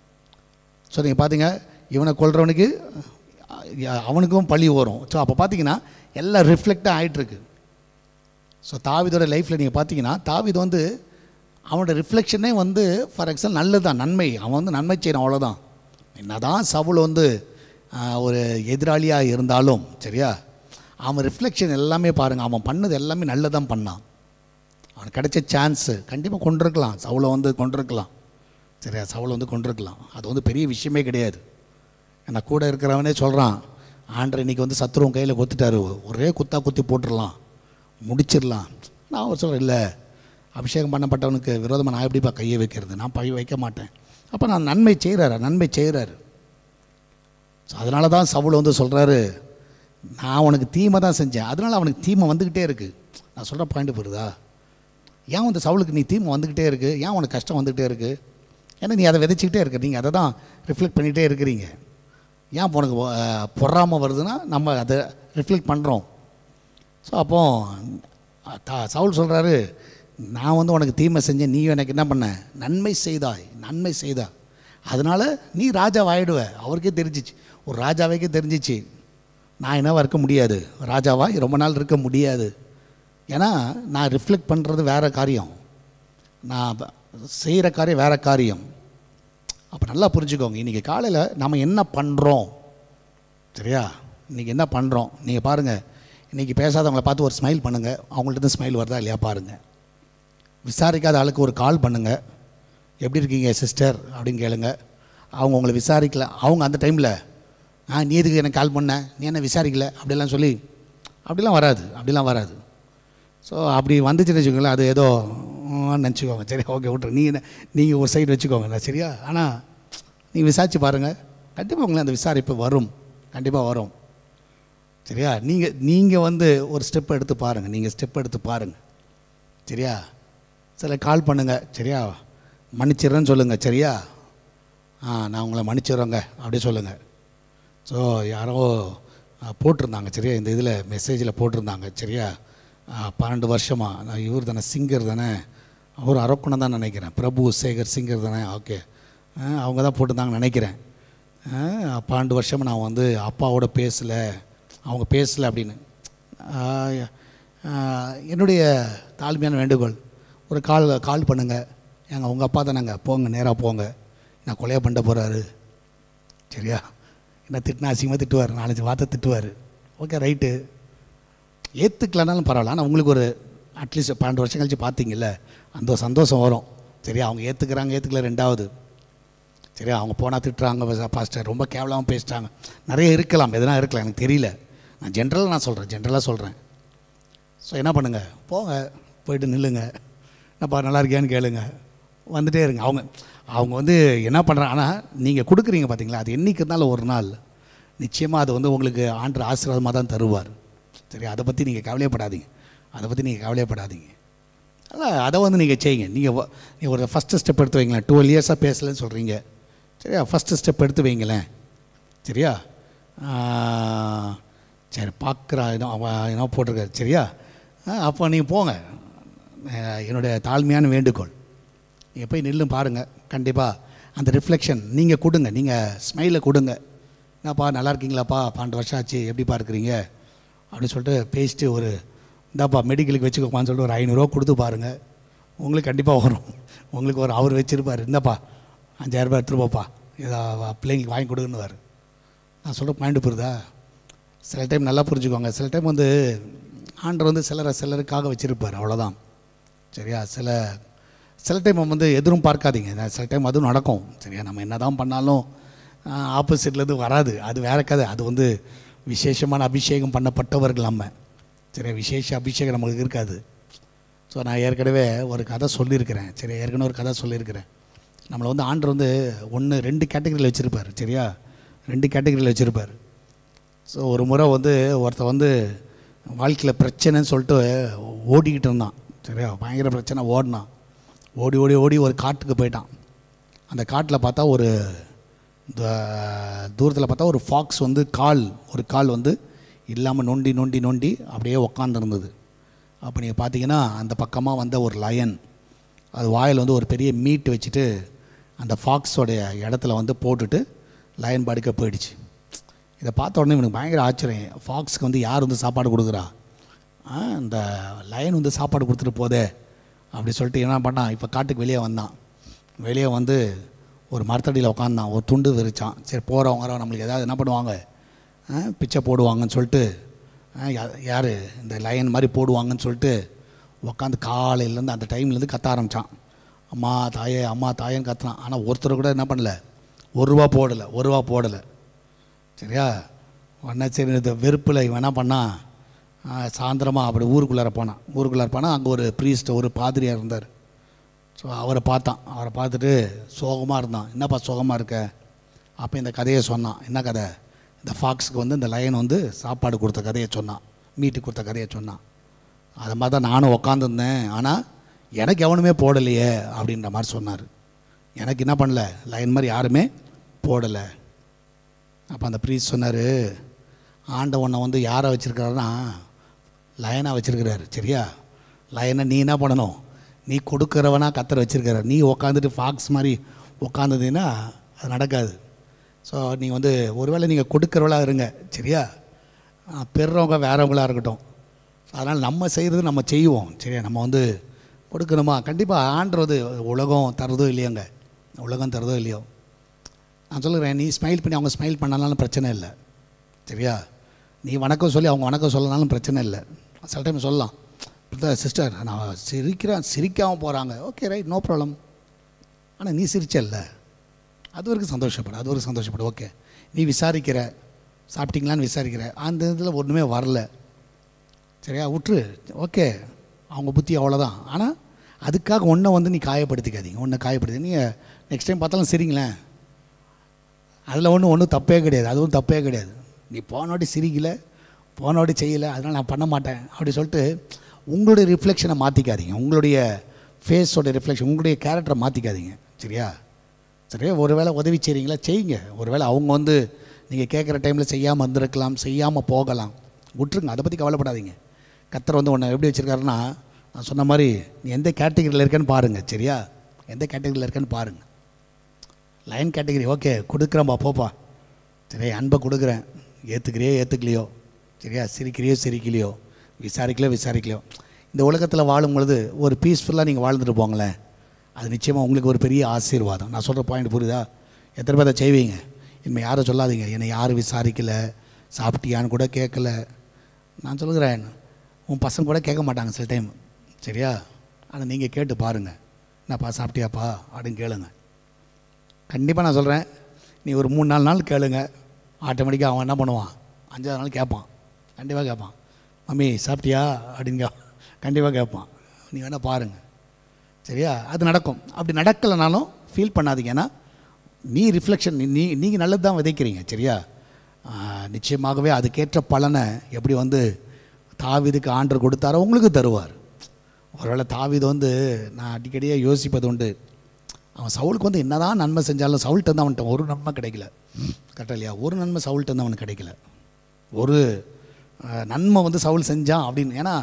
ஸோ நீங்கள் பார்த்தீங்க இவனை கொல்றவனுக்கு அஹ், அவனுக்கும் பழி வரும் ஸோ அப்போ பார்த்தீங்கன்னா எல்லாம் ரிஃப்ளெக்டாக ஆகிட்டுருக்கு ஸோ தாவிதோட லைஃப்பில் நீங்கள் பார்த்தீங்கன்னா தாவிது வந்து அவனோட ரிஃப்ளெக்ஷனே வந்து ஃபார் எக்ஸாம்பிள் நல்லது தான் நன்மை அவன் வந்து நன்மை செய்யறான் அவ்வளோதான் என்னதான் சவுல் வந்து ஆஹ், ஒரு எதிராளியாக இருந்தாலும் சரியா அவன் ரிஃப்ளெக்ஷன் எல்லாமே பாருங்கள் அவன் பண்ணது எல்லாமே நல்லதான் பண்ணான் அவனுக்கு கிடைச்ச சான்ஸு கண்டிப்பாக கொண்டிருக்கலாம் சவுலை வந்து கொண்டிருக்கலாம் சரியா சவுல் வந்து கொண்டிருக்கலாம் அது வந்து பெரிய விஷயமே கிடையாது ஏன்னா கூட இருக்கிறவனே சொல்கிறான் ஆண்டர் இன்னைக்கு வந்து சத்துருவம் கையில் கொத்துட்டாரு ஒரே குத்தா குத்தி போட்டுடலாம் முடிச்சிடலாம் நான் அவர் சொல்கிறேன் இல்லை அபிஷேகம் பண்ணப்பட்டவனுக்கு விரோதமாக நான் எப்படிப்பா கையை வைக்கிறது நான் பழி வைக்க மாட்டேன் அப்போ நான் நன்மை செய்கிறாரு நன்மை செய்கிறாரு ஸோ அதனால தான் சவுல் வந்து சொல்கிறாரு நான் உனக்கு தீமை தான் செஞ்சேன் அதனால் அவனுக்கு தீமை வந்துக்கிட்டே இருக்குது நான் சொல்கிற பாயிண்ட் புரியுதா ஏன் வந்து சவுலுக்கு நீ தீமை வந்துக்கிட்டே இருக்குது ஏன் உனக்கு கஷ்டம் வந்துக்கிட்டே இருக்குது ஏன்னா நீ அதை விதைச்சிக்கிட்டே இருக்க நீங்கள் அதை தான் ரிஃப்ளெக்ட் பண்ணிகிட்டே இருக்கிறீங்க ஏன் உனக்கு அஹ், பொறாமை வருதுன்னா நம்ம அதை ரிஃப்ளெக்ட் பண்ணுறோம் ஸோ அப்போ தா- சவுல் சொல்கிறாரு நான் வந்து உனக்கு தீமை செஞ்சேன் நீ எனக்கு என்ன பண்ண நன்மை செய்தாய் நன்மை செய்தாய் அதனால் நீ ராஜாவாயிடுவ அவருக்கே தெரிஞ்சிச்சு ஒரு ராஜாவைக்கே தெரிஞ்சிச்சு நான் என்னவா இருக்க முடியாது ராஜாவாய் ரொம்ப நாள் இருக்க முடியாது ஏன்னா நான் ரிஃப்ளெக்ட் பண்ணுறது வேறு காரியம் நான் செய்கிற காரியம் வேறு காரியம் அப்போ நல்லா புரிஞ்சுக்கோங்க இன்றைக்கி காலையில் நம்ம என்ன பண்ணுறோம் சரியா இன்றைக்கி என்ன பண்ணுறோம் நீங்கள் பாருங்கள் இன்றைக்கி பேசாதவங்கள பார்த்து ஒரு ஸ்மைல் பண்ணுங்கள் அவங்கள்ட்ட இருந்து ஸ்மைல் வருதா இல்லையா பாருங்கள் விசாரிக்காத ஆளுக்கு ஒரு கால் பண்ணுங்கள் எப்படி இருக்கீங்க சிஸ்டர் அப்படின்னு கேளுங்க அவங்க உங்களை விசாரிக்கல அவங்க அந்த டைமில் ஆ நீ எதுக்கு எனக்கு கால் பண்ண நீ என்ன விசாரிக்கல அப்படிலாம் சொல்லி அப்படிலாம் வராது அப்படிலாம் வராது ஸோ அப்படி வந்துச்சுன்னு வச்சுக்கோங்களேன் அது ஏதோ நினச்சிக்கோங்க சரி ஓகே விட்ரு நீங்கள் நீங்கள் ஒரு சைடு வச்சுக்கோங்க சரியா ஆனால் நீங்கள் விசாரிச்சு பாருங்கள் கண்டிப்பாக உங்களுக்கு அந்த விசாரிப்பு வரும் கண்டிப்பாக வரும் சரியா நீங்கள் நீங்கள் வந்து ஒரு ஸ்டெப் எடுத்து பாருங்கள் நீங்கள் ஸ்டெப் எடுத்து பாருங்கள் சரியா சில கால் பண்ணுங்கள் சரியா மன்னிச்சிடுறேன்னு சொல்லுங்கள் சரியா ஆ நான் உங்களை மன்னிச்சிடுறேங்க அப்படி சொல்லுங்கள் ஸோ யாரோ ஆ, போட்டிருந்தாங்க சரியா இந்த இதில் மெசேஜில் போட்டிருந்தாங்க சரியா ஆ, பன்னெண்டு வருஷமாக நான் இவர் தானே சிங்கர் தானே அவர் அரக்குணம் தான் நினைக்கிறேன் பிரபு சேகர் சிங்கர் தானே ஓகே ஆ, அவங்க தான் போட்டிருந்தாங்கன்னு நினைக்கிறேன் ஆ, பன்னெண்டு வருஷமாக நான் வந்து அப்பாவோட பேசலை அவங்க பேசலை அப்படின்னு ஆ, ஆ, என்னுடைய தாழ்மையான வேண்டுகோள் ஒரு கால் கால் பண்ணுங்கள் ஏங்க உங்கள் அப்பா தானேங்க போங்க நேராக போங்க நான் கொலையை பண்ண போகிறாரு சரியா என்ன திட்டினா அசிங்கமாக திட்டுவார் நாலஞ்சு வார்த்தை திட்டுவார் ஓகே ரைட்டு ஏற்றுக்கலனாலும் பரவாயில்ல ஆனால் உங்களுக்கு ஒரு அட்லீஸ்ட் பன்னெண்டு வருஷம் கழிச்சு பார்த்தீங்கல்ல அந்த ஒரு சந்தோஷம் வரும் சரியா அவங்க ஏற்றுக்கிறாங்க ஏற்றுக்கல ரெண்டாவது சரியா அவங்க போனால் திட்டுறாங்க பாஸ்டர் ரொம்ப கேவலமாக பேசிட்டாங்க நிறைய இருக்கலாம் எதனா இருக்கலாம் எனக்கு தெரியல நான் ஜென்ரலாக நான் சொல்கிறேன் ஜென்ரலாக சொல்கிறேன் ஸோ என்ன பண்ணுங்கள் போங்க போயிட்டு நில்லுங்க என்னப்பா நல்லா இருக்கியான்னு கேளுங்க வந்துட்டே இருங்க அவங்க அவங்க வந்து என்ன பண்ணுறாங்க ஆனால் நீங்கள் கொடுக்குறீங்க பார்த்தீங்களா அது என்னைக்கு இருந்தாலும் ஒரு நாள் நிச்சயமாக அது வந்து உங்களுக்கு ஆண்டு ஆசீர்வாதமாக தான் தருவார் சரி அதை பற்றி நீங்கள் கவலையப்படாதீங்க அதை பற்றி நீங்கள் கவலையப்படாதீங்க அதான் அதை வந்து நீங்கள் செய்யுங்க நீங்கள் நீங்கள் ஒரு ஃபஸ்ட்டு ஸ்டெப் எடுத்து வைங்களேன் டுவெல் இயர்ஸாக பேசலைன்னு சொல்கிறீங்க சரியா ஃபஸ்ட்டு ஸ்டெப் எடுத்து வைங்களேன் சரியா ஆ, சரி பார்க்குறா என்ன அவன் என்ன போட்டிருக்காரு சரியா ஆ, அப்போ நீங்கள் போங்க அஹ், என்னுடைய தாழ்மையான வேண்டுகோள் நீங்கள் போய் நில்லு பாருங்கள் கண்டிப்பாக அந்த ரிஃப்ளெக்ஷன் நீங்கள் கொடுங்க நீங்கள் ஸ்மைலை கொடுங்க என்னப்பா நல்லா இருக்கீங்களாப்பா பன்னெண்டு வருஷம் ஆச்சு எப்படிப்பா இருக்கிறீங்க அப்படின்னு சொல்லிட்டு பேசிட்டு ஒரு இந்தாப்பா மெடிக்கலுக்கு வச்சுக்கோப்பான்னு சொல்லிட்டு ஒரு ஐநூறுரூவா கொடுத்து பாருங்கள் உங்களுக்கு கண்டிப்பாக வரும் உங்களுக்கு ஒரு அவர் வச்சுருப்பார் இந்தாப்பா அஞ்சாயிரரூபா எடுத்துகிட்டு போப்பா ஏதோ பிள்ளைங்களுக்கு வாங்கி கொடுங்கன்னுவார் நான் சொல்கிற பாயிண்ட் புரியுதா சில டைம் நல்லா புரிஞ்சுக்கோங்க சில டைம் வந்து ஆண்டர் வந்து சிலரை சிலருக்காக வச்சுருப்பார் அவ்வளோதான் சரியா சில சில டைம் வந்து எதிரும் பார்க்காதீங்க நான் சில டைம் அதுவும் நடக்கும் சரியா நம்ம என்ன தான் பண்ணாலும் ஆப்போசிட்லேருந்து வராது அது வேற கதை அது வந்து விசேஷமான அபிஷேகம் பண்ணப்பட்டவர்கள் நம்ம சரியா விசேஷ அபிஷேகம் நமக்கு இருக்காது ஸோ நான் ஏற்கனவே ஒரு கதை சொல்லியிருக்கிறேன் சரி ஏற்கனவே ஒரு கதை சொல்லியிருக்கிறேன் நம்மளை வந்து ஆண்டர் வந்து ஒன்று ரெண்டு கேட்டகரியில் வச்சுருப்பார் சரியா ரெண்டு கேட்டகரியில் வச்சுருப்பார் ஸோ ஒரு முறை வந்து ஒருத்தன் வந்து வாழ்க்கையில் பிரச்சனைன்னு சொல்லிட்டு ஓடிக்கிட்டு இருந்தான் சரியா பயங்கர பிரச்சனை ஓடினான் ஓடி ஓடி ஓடி ஒரு காட்டுக்கு போயிட்டான் அந்த காட்டில் பார்த்தா ஒரு இந்த தூரத்தில் பார்த்தா ஒரு ஃபாக்ஸ் வந்து கால் ஒரு கால் வந்து இல்லாமல் நொண்டி நொண்டி நொண்டி அப்படியே உக்காந்துருந்தது அப்போ நீங்கள் பார்த்தீங்கன்னா அந்த பக்கமாக வந்த ஒரு லயன் அது வாயில் வந்து ஒரு பெரிய மீட் வச்சுட்டு அந்த ஃபாக்ஸோடைய இடத்துல வந்து போட்டுட்டு லயன் படுக்க போயிடுச்சு இதை பார்த்த உடனே இவனுக்கு பயங்கர ஆச்சரியம் ஃபாக்ஸ்க்கு வந்து யார் வந்து சாப்பாடு கொடுக்குறா ஆ, இந்த லயன் வந்து சாப்பாடு கொடுத்துட்டு போதே அப்படி சொல்லிட்டு என்ன பண்ணான் இப்போ காட்டுக்கு வெளியே வந்தான் வெளியே வந்து ஒரு மரத்தடியில் உட்காந்தான் ஒரு துண்டு விரிச்சான் சரி போகிறவங்க வரவங்க நம்மளுக்கு ஏதாவது என்ன பண்ணுவாங்க ஆ, பிச்சை போடுவாங்கன்னு சொல்லிட்டு யார் இந்த லயன் மாதிரி போடுவாங்கன்னு சொல்லிட்டு உட்காந்து காலையிலேருந்து அந்த டைம்லேருந்து கத்த ஆரம்பித்தான் அம்மா தாயே அம்மா தாயேன்னு கத்துனான் ஆனால் ஒருத்தர் கூட என்ன பண்ணல ஒரு ரூபா போடலை ஒரு ரூபா போடலை சரியா உடனே சரி இந்த வெறுப்பில் இவன் என்ன பண்ணான் சாயந்தரமாக அப்படி ஊருக்குள்ளார போனான் ஊருக்குள்ளார போனால் அங்கே ஒரு ப்ரீஸ்ட் ஒரு பாதிரியார் இருந்தார் ஸோ அவரை பார்த்தான் அவரை பார்த்துட்டு சோகமாக இருந்தான் என்னப்பா சோகமாக இருக்க அப்போ இந்த கதையை சொன்னான் என்ன கதை இந்த ஃபாக்ஸுக்கு வந்து இந்த லயன் வந்து சாப்பாடு கொடுத்த கதையை சொன்னான் மீட்டு கொடுத்த கதையை சொன்னான் அதை மாதிரி தான் நானும் உக்காந்துருந்தேன் ஆனால் எனக்கு எவனுமே போடலையே அப்படின்ற மாதிரி சொன்னார் எனக்கு என்ன பண்ணல லைன் மாதிரி யாருமே போடலை அப்போ அந்த ப்ரீஸ் சொன்னார் ஆண்டவனை வந்து யாரை வச்சுருக்காருன்னா லயனாக வச்சுருக்கிறாரு சரியா லயனை நீ என்ன பண்ணணும் நீ கொடுக்குறவனா கத்தரை வச்சுருக்கிறார் நீ உக்காந்துட்டு ஃபாக்ஸ் மாதிரி உக்காந்துதுன்னா அது நடக்காது ஸோ நீங்கள் வந்து ஒருவேளை நீங்கள் கொடுக்குறவளா இருங்க சரியா ஆ, பெறுறவங்க வேறவங்களா இருக்கட்டும் அதனால் நம்ம செய்கிறது நம்ம செய்வோம் சரியா நம்ம வந்து கொடுக்கணுமா கண்டிப்பாக ஆண்டுறது உலகம் தரதோ இல்லையோங்க உலகம் தரதோ இல்லையோ நான் சொல்லுறேன் நீ ஸ்மைல் பண்ணி அவங்க ஸ்மைல் பண்ணாலும் பிரச்சனை இல்லை சரியா நீ வணக்கம் சொல்லி அவங்க வணக்கம் சொல்லனாலும் பிரச்சனை இல்லை சில டைம் சொல்லலாம் பிரதர் சிஸ்டர் நான் சிரிக்கிறேன் சிரிக்காமல் போகிறாங்க ஓகே ரைட் நோ ப்ராப்ளம் ஆனால் நீ சிரிச்சல்ல அது வரைக்கும் சந்தோஷப்படு அது வரைக்கும் சந்தோஷப்படு ஓகே நீ விசாரிக்கிற சாப்பிட்டீங்களான்னு விசாரிக்கிற அந்த இதில் ஒன்றுமே வரல சரியா விட்டுரு ஓகே அவங்க புத்தி அவ்வளோதான் ஆனால் அதுக்காக ஒன்றை வந்து நீ காயப்படுத்திக்காதீங்க ஒன்றை காயப்படுத்தி நீங்கள் நெக்ஸ்ட் டைம் பார்த்தாலும் சரிங்களேன் அதில் ஒன்றும் ஒன்றும் தப்பே கிடையாது அதுவும் தப்பே கிடையாது நீ போனோடி சிரிக்கல போனோடி செய்யலை அதனால் நான் பண்ண மாட்டேன் அப்படி சொல்லிட்டு உங்களுடைய ரிஃப்ளெக்ஷனை மாற்றிக்காதீங்க உங்களுடைய ஃபேஸோட ரிஃப்ளெக்ஷன் உங்களுடைய கேரக்டரை மாற்றிக்காதீங்க சரியா சரியா ஒருவேளை உதவி செய்கிறீங்களா செய்யுங்க ஒருவேளை அவங்க வந்து நீங்கள் கேட்குற டைமில் செய்யாமல் வந்திருக்கலாம் செய்யாமல் போகலாம் விட்டுருங்க அதை பற்றி கவலைப்படாதீங்க கத்தர் வந்து உன்னை எப்படி வச்சுருக்காருன்னா நான் சொன்ன மாதிரி நீ எந்த கேட்டகரியில் இருக்கேன்னு பாருங்கள் சரியா எந்த கேட்டகரியில் இருக்கேன்னு பாருங்கள் லைன் கேட்டகரி ஓகே கொடுக்குறேன்பா போப்பா சரி அன்பை கொடுக்குறேன் ஏற்றுக்கிறியோ ஏற்றுக்கலையோ சரியா சிரிக்கிறியோ சிரிக்கலையோ விசாரிக்கலையோ விசாரிக்கலையோ இந்த உலகத்தில் வாழும் பொழுது ஒரு பீஸ்ஃபுல்லாக நீங்கள் வாழ்ந்துட்டு போங்களேன் அது நிச்சயமாக உங்களுக்கு ஒரு பெரிய ஆசீர்வாதம் நான் சொல்கிற பாயிண்ட் புரியுதா எத்தனை பேர் அதை செய்வீங்க இனிமேல் யாரும் சொல்லாதீங்க என்னை யாரும் விசாரிக்கலை சாப்பிட்டியான்னு கூட கேட்கல நான் சொல்லுகிறேன் உன் பசங்க கூட கேட்க மாட்டாங்க சில டைம் சரியா ஆனால் நீங்கள் கேட்டு பாருங்கள் என்னப்பா சாப்பிட்டியாப்பா அப்படின்னு கேளுங்க கண்டிப்பாக நான் சொல்கிறேன் நீ ஒரு மூணு நாலு நாள் கேளுங்க ஆட்டோமேட்டிக்காக அவன் என்ன பண்ணுவான் அஞ்சாவது நாள் கேட்பான் கண்டிப்பாக கேட்பான் மம்மி சாப்பிட்டியா அப்படின்னு கே கண்டிப்பாக கேட்பான் நீ வேணால் பாருங்கள் சரியா அது நடக்கும் அப்படி நடக்கலைனாலும் ஃபீல் பண்ணாதீங்க ஏன்னா நீ ரிஃப்ளெக்ஷன் நீ நீங்கள் நல்லது தான் விதைக்கிறீங்க சரியா ஆஹ், நிச்சயமாகவே அதுக்கேற்ற பலனை எப்படி வந்து தாவீதுக்கு ஆண்டர் கொடுத்தாரோ உங்களுக்கு தருவார் ஒருவேளை தாவீது வந்து நான் அடிக்கடியே யோசிப்பது உண்டு அவன் சவுலுக்கு வந்து என்னதான் நன்மை செஞ்சாலும் சவுல்ட்டு வந்து அவன்கிட்ட ஒரு நன்மை கிடைக்கல கரெக்டாக இல்லையா ஒரு நன்மை சவுல்ட்டு வந்து அவனுக்கு கிடைக்கல ஒரு அஹ், நன்மை வந்து சவுல் செஞ்சான் அப்படின்னு ஏன்னா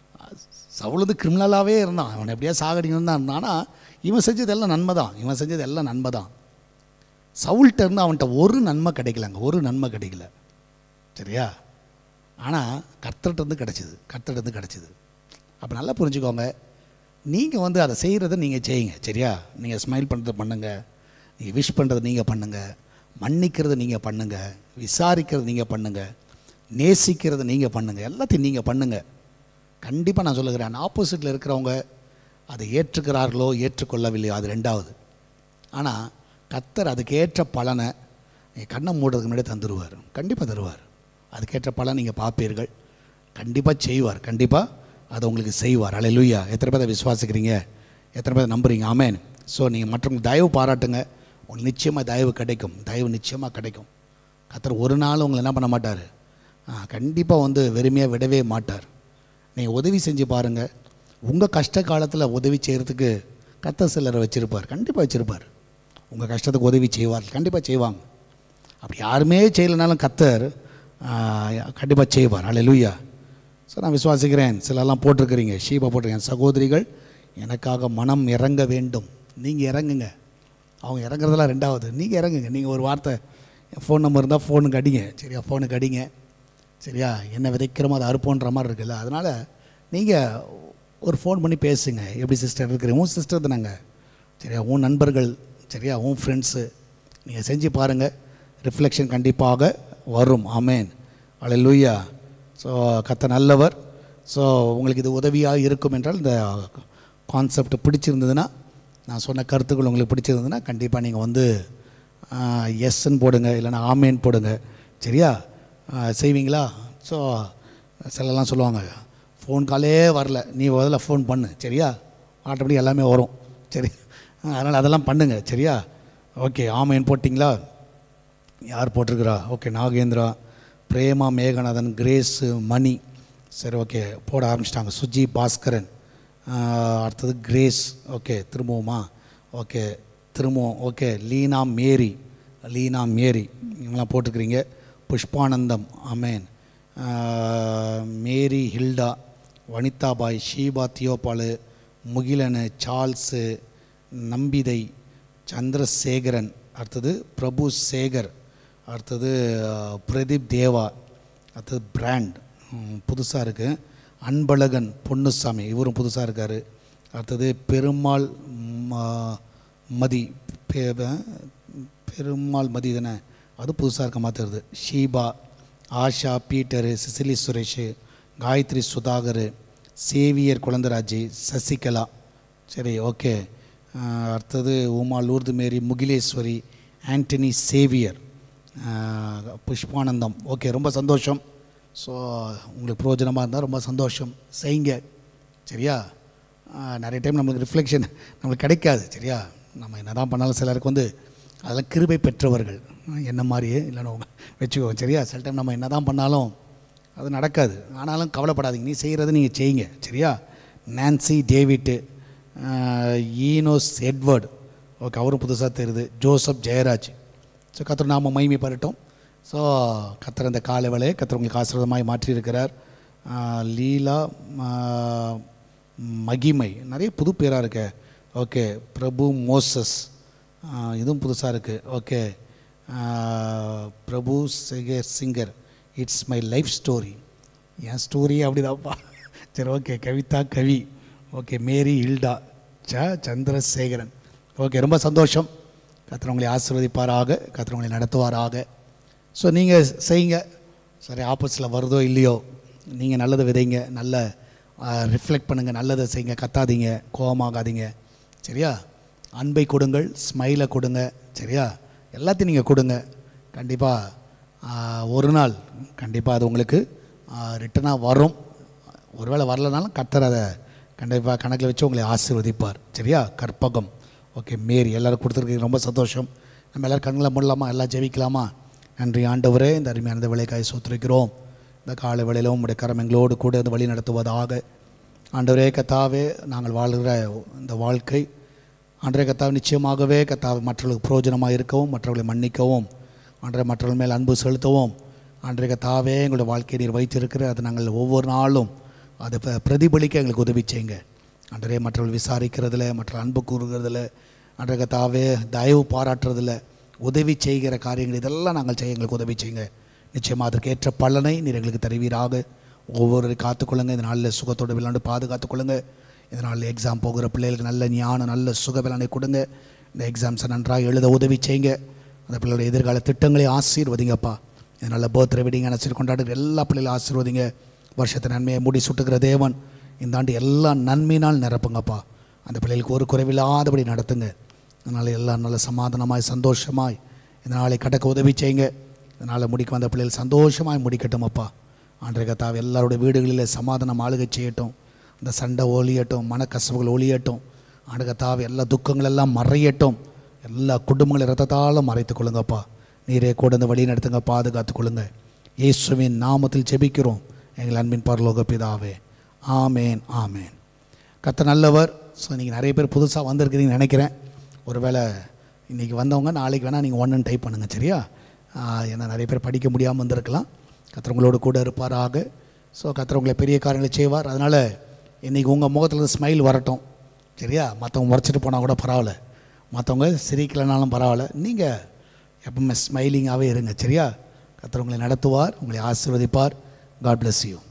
சவுல் வந்து கிரிமினலாகவே இருந்தான் அவன் எப்படியா சாகடிக்கணும் தான் இருந்தான் ஆனால் இவன் செஞ்சது எல்லாம் நன்மை தான் இவன் செஞ்சது எல்லாம் நன்மை தான் சவுல்கிட்ட இருந்து அவன்கிட்ட ஒரு நன்மை கிடைக்கலங்க ஒரு நன்மை கிடைக்கல சரியா ஆனால் கர்த்தர்கிட்ட இருந்து கிடச்சிது கர்த்தர்கிட்ட இருந்து கிடச்சிது அப்போ நல்லா புரிஞ்சுக்கோங்க நீங்கள் வந்து அதை செய்கிறத நீங்கள் செய்யுங்க சரியா நீங்கள் ஸ்மைல் பண்ணுறத பண்ணுங்கள் நீங்கள் விஷ் பண்ணுறத நீங்கள் பண்ணுங்கள் மன்னிக்கிறத நீங்கள் பண்ணுங்கள் விசாரிக்கிறது நீங்கள் பண்ணுங்கள் நேசிக்கிறத நீங்கள் பண்ணுங்கள் எல்லாத்தையும் நீங்கள் பண்ணுங்கள் கண்டிப்பாக நான் சொல்லுகிறேன் ஆப்போசிட்டில் இருக்கிறவங்க அதை ஏற்றுக்கிறார்களோ ஏற்றுக்கொள்ளவில்லையோ அது ரெண்டாவது ஆனால் கத்தர் அதுக்கேற்ற பலனை நீங்கள் கண்ணை மூடுறதுக்கு முன்னாடி தந்துடுவார் கண்டிப்பாக தருவார் அதுக்கேற்ற பலன் நீங்கள் பார்ப்பீர்கள் கண்டிப்பாக செய்வார் கண்டிப்பாக அதை உங்களுக்கு செய்வார் அலையிலுயா எத்தனை பேரை விசுவாசிக்கிறீங்க எத்தனை பேர் நம்புறீங்க ஆமேன் ஸோ நீங்கள் மற்றவங்க தயவு பாராட்டுங்க உங்களுக்கு நிச்சயமாக தயவு கிடைக்கும் தயவு நிச்சயமாக கிடைக்கும் கத்தர் ஒரு நாள் உங்களை என்ன பண்ண மாட்டார் கண்டிப்பாக வந்து வெறுமையாக விடவே மாட்டார் நீங்கள் உதவி செஞ்சு பாருங்கள் உங்கள் கஷ்ட காலத்தில் உதவி செய்கிறதுக்கு கத்த சிலரை வச்சுருப்பார் கண்டிப்பாக வச்சுருப்பார் உங்கள் கஷ்டத்துக்கு உதவி செய்வார் கண்டிப்பாக செய்வாங்க அப்படி யாருமே செய்யலைனாலும் கத்தர் கண்டிப்பாக செய்வார் அல்லேலூயா ஸோ நான் விசுவாசிக்கிறேன் சிலர்லாம் போட்டிருக்கிறீங்க ஷீபா போட்டிருக்கேன் சகோதரிகள் எனக்காக மனம் இறங்க வேண்டும் நீங்கள் இறங்குங்க அவங்க இறங்குறதெல்லாம் ரெண்டாவது நீங்கள் இறங்குங்க நீங்கள் ஒரு வார்த்தை ஃபோன் நம்பர் இருந்தால் ஃபோனுக்கு அடிங்க சரியா ஃபோனுக்கு அடிங்க சரியா என்ன விதைக்கிறோமோ அதை அறுப்போன்ற மாதிரி இருக்குல்ல அதனால் நீங்கள் ஒரு ஃபோன் பண்ணி பேசுங்க எப்படி சிஸ்டர் இருக்கிறீங்க உன் சிஸ்டர் தானேங்க சரியா உன் நண்பர்கள் சரியா உன் ஃப்ரெண்ட்ஸு நீங்கள் செஞ்சு பாருங்கள் ரிஃப்ளெக்ஷன் கண்டிப்பாக வரும் ஆமேன் அல்லேலூயா ஸோ கத்த நல்லவர் ஸோ உங்களுக்கு இது உதவியாக இருக்கும் என்றால் இந்த கான்செப்ட் பிடிச்சிருந்ததுன்னா நான் சொன்ன கருத்துக்கள் உங்களுக்கு பிடிச்சிருந்ததுன்னா கண்டிப்பாக நீங்கள் வந்து எஸ்ன்னு போடுங்க இல்லைன்னா ஆமேன்னு போடுங்க சரியா ஆ, செய்வீங்களா ஸோ சிலலாம் சொல்லுவாங்க ஃபோன் காலே வரல நீ முதல்ல ஃபோன் பண்ணு சரியா ஆட்டோமேட்டிக் எல்லாமே வரும் சரி அதனால் அதெல்லாம் பண்ணுங்க சரியா ஓகே ஆமேன் போட்டிங்களா யார் போட்டிருக்கிறா ஓகே நாகேந்திரா பிரேமா மேகநாதன் கிரேஸ் மணி சரி ஓகே போட ஆரம்பிச்சிட்டாங்க சுஜி பாஸ்கரன் ஆஹ், அடுத்தது கிரேஸ் ஓகே திரும்பவுமா ஓகே திரும்பவும் okay Leena Mary Leena Mary இவங்களாம் போட்டிருக்கிறீங்க புஷ்பானந்தம் அமேன் ஆஹ், மேரி ஹில்டா வனிதாபாய் ஷீபா தியோபாலு முகிலனு சார்ல்ஸு நம்பிதை சந்திரசேகரன் அடுத்தது பிரபு சேகர் அடுத்தது அஹ், பிரதீப் தேவா அடுத்தது பிராண்ட் புதுசாக இருக்குது அன்பழகன் பொன்னுசாமி இவரும் புதுசாக இருக்கார் அடுத்தது பெருமாள் ம- மதி பெ- பெ- பெருமாள் மதி தானே அது புதுசாக இருக்க மாதிரி தெரியுது Sheeba Asha Peter Cecily Suresh Gayathri Sudhakar Xavier Kulandairaj Sasikala சரி ஓகே ஆஹ் அடுத்தது Uma Lourdu Mary Mugileswari Antony Xavier ஆஹ் புஷ்பானந்தம் ஓகே ரொம்ப சந்தோஷம் ஸோ உங்களுக்கு பிரயோஜனமாக இருந்தால் ரொம்ப சந்தோஷம் செய்யுங்க சரியா ஆஹ் நிறைய டைம் நம்மளுக்கு ரிஃப்ளெக்ஷன் நம்மளுக்கு கிடைக்காது சரியா நம்ம என்ன தான் பண்ணாலும் சிலருக்கு வந்து அதெல்லாம் கிருபை பெற்றவர்கள் என்ன மாதிரியே இல்லைன்னு வச்சுக்கோ சரியா சில டைம் நம்ம என்ன தான் பண்ணாலும் அது நடக்காது ஆனாலும் கவலைப்படாதீங்க நீ செய்கிறத நீங்கள் செய்யுங்க சரியா நான்சி டேவிட்டு ஆஹ் ஈனோஸ் எட்வர்ட் ஓகே அவரும் புதுசாக தெரியுது ஜோசப் ஜெயராஜ் ஸோ கத்தர் நாம மகிமை பரட்டும் ஸோ கத்தர் அந்த காலை வேலையை கத்தர் உங்களுக்கு ஆசீர்வாதமாய் மாற்றியிருக்கிறார் ஆஹ் லீலா ஆஹ் மகிமை நிறைய புது பேராக இருக்கு ஓகே பிரபு மோசஸ் ஆஹ் இதுவும் புதுசாக இருக்குது ஓகே ஆஹ் Prabhu singer singer it's my life story என் ஸ்டோரி அப்படிதான்ப்பா சரி okay Kavitha Kavi okay Mary Hilda ச சந்திரசேகரன் ஓகே ரொம்ப சந்தோஷம் கத்திர உங்களை ஆசீர்வதிப்பாராக கத்திர உங்களை நடத்துவாராக ஸோ நீங்கள் செய்யுங்க சரி ஆப்போசிட்டில் வருதோ இல்லையோ நீங்கள் நல்லதை விதைங்க நல்ல ரிஃப்ளெக்ட் பண்ணுங்கள் நல்லதை செய்யுங்க கத்தாதீங்க கோபமாகாதீங்க சரியா அன்பை கொடுங்கள் ஸ்மைலை கொடுங்க சரியா எல்லாத்தையும் நீங்கள் கொடுங்க கண்டிப்பாக ஒரு நாள் கண்டிப்பாக அது உங்களுக்கு ரிட்டனாக வரும் ஒருவேளை வரலனாலும் கர்த்தர் அதை கண்டிப்பாக கணக்கில் வச்சு உங்களை ஆசீர்வதிப்பார் சரியா கற்பகம் ஓகே மேரி எல்லாரும் கொடுத்துருக்கீங்க ரொம்ப சந்தோஷம் நம்ம எல்லோரும் கண்களை மூடலாமா எல்லாம் ஜெபிக்கலாமா நன்றி ஆண்டவரே இந்த அருமையான விலைக்காய் சோத்திருக்கிறோம் இந்த காலை வேளையிலும் உங்களுடைய கரம் எங்களோடு கூட இந்த வழி நடத்துவதாக ஆண்டவரே கத்தாவே நாங்கள் வாழ்கிற இந்த வாழ்க்கை ஆண்டரே கத்தாவை நிச்சயமாகவே கத்தாவை மற்றவர்களுக்கு பிரயோஜனமாக இருக்கவும் மற்றவர்களை மன்னிக்கவும் ஆண்டரை மற்றவர்கள் மேல் அன்பு செலுத்தவும் ஆண்டரை கத்தாவே எங்களுடைய வாழ்க்கையை நீர் வைத்திருக்கிற அதை நாங்கள் ஒவ்வொரு நாளும் அதை ப- பிரதிபலிக்க எங்களுக்கு உதவி செய்யுங்க ஆண்டரே மற்றவர்கள் விசாரிக்கிறதுல மற்ற அன்பு கூறுகிறதுல ஆண்டரை கத்தாவே தயவு பாராட்டுறதுல உதவி செய்கிற காரியங்கள் இதெல்லாம் நாங்கள் செய்ய எங்களுக்கு உதவி செய்யுங்க நிச்சயமாக அதற்கு ஏற்ற பலனை நீர் எங்களுக்கு தருவீராக ஒவ்வொரு காத்துக்கொள்ளுங்க இந்த நாளில் சுகத்தோடு விளையாண்டு பாதுகாத்துக்கொள்ளுங்க இந்த நாளில் எக்ஸாம் போகிற பிள்ளைகளுக்கு நல்ல ஞானம் நல்ல சுக பலனை கொடுங்க இந்த எக்ஸாம்ஸை நன்றாக எழுத உதவி செய்யுங்க அந்த பிள்ளைகளுடைய எதிர்கால திட்டங்களை ஆசீர்வதிங்கப்பா இந்த நல்ல பர்த்டே வெட்டிங் அனுசரி கொண்டாடுற எல்லா பிள்ளைகளும் ஆசீர்வதிங்க வருஷத்தை நன்மையை மூடி சுட்டுகிற தேவன் இந்த ஆண்டு எல்லா நன்மையினால் நிரப்புங்கப்பா அந்த பிள்ளைகளுக்கு ஒரு குறைவில்லாதபடி நடத்துங்க அதனால் எல்லாம் நல்ல சமாதானமாய் சந்தோஷமாய் இந்த நாளை கடக்க உதவி செய்யுங்க இதனால் முடிக்க வந்த பிள்ளைகள் சந்தோஷமாய் முடிக்கட்டும் அப்பா ஆண்டரை கத்தாவை எல்லாருடைய வீடுகளில் சமாதானம் ஆளுகை செய்யட்டும் இந்த சண்டை ஒழியட்டும் மனக்கசவுகள் ஒழியட்டும் ஆண்டு கத்தாவை எல்லா துக்கங்கள் எல்லாம் மறையட்டும் எல்லா குடும்பங்களை ரத்தத்தாலும் மறைத்துக் கொள்ளுங்கப்பா நீரே கூட இந்த வழி நடத்துங்க பாதுகாத்துக் கொள்ளுங்க இயேசுவின் நாமத்தில் ஜெபிக்கிறோம் எங்கள் அன்பின் பரலோக பிதாவே ஆமேன் ஆமேன் கத்த நல்லவர் ஸோ நீங்கள் நிறைய பேர் புதுசாக வந்திருக்கிறீங்கன்னு நினைக்கிறேன் ஒருவேளை இன்றைக்கி வந்தவங்க நாளைக்கு வேணால் நீங்கள் ஒன்றுன்னு டைப் பண்ணுங்கள் சரியா ஆஹ் ஏன்னா நிறைய பேர் படிக்க முடியாமல் வந்திருக்கலாம் கத்திரவங்களோடு கூட இருப்பாராக ஸோ கத்திரவங்களை பெரிய காரியங்களை செய்வார் அதனால் இன்றைக்கி உங்கள் முகத்தில் ஸ்மைல் வரட்டும் சரியா மற்றவங்க முறைச்சிட்டு போனால் கூட பரவாயில்ல மற்றவங்க சிரிக்கலைனாலும் பரவாயில்ல நீங்கள் எப்பவுமே ஸ்மைலிங்காகவே இருங்க சரியா கத்திரவங்களை நடத்துவார் உங்களை ஆசீர்வதிப்பார் காட் bless யூ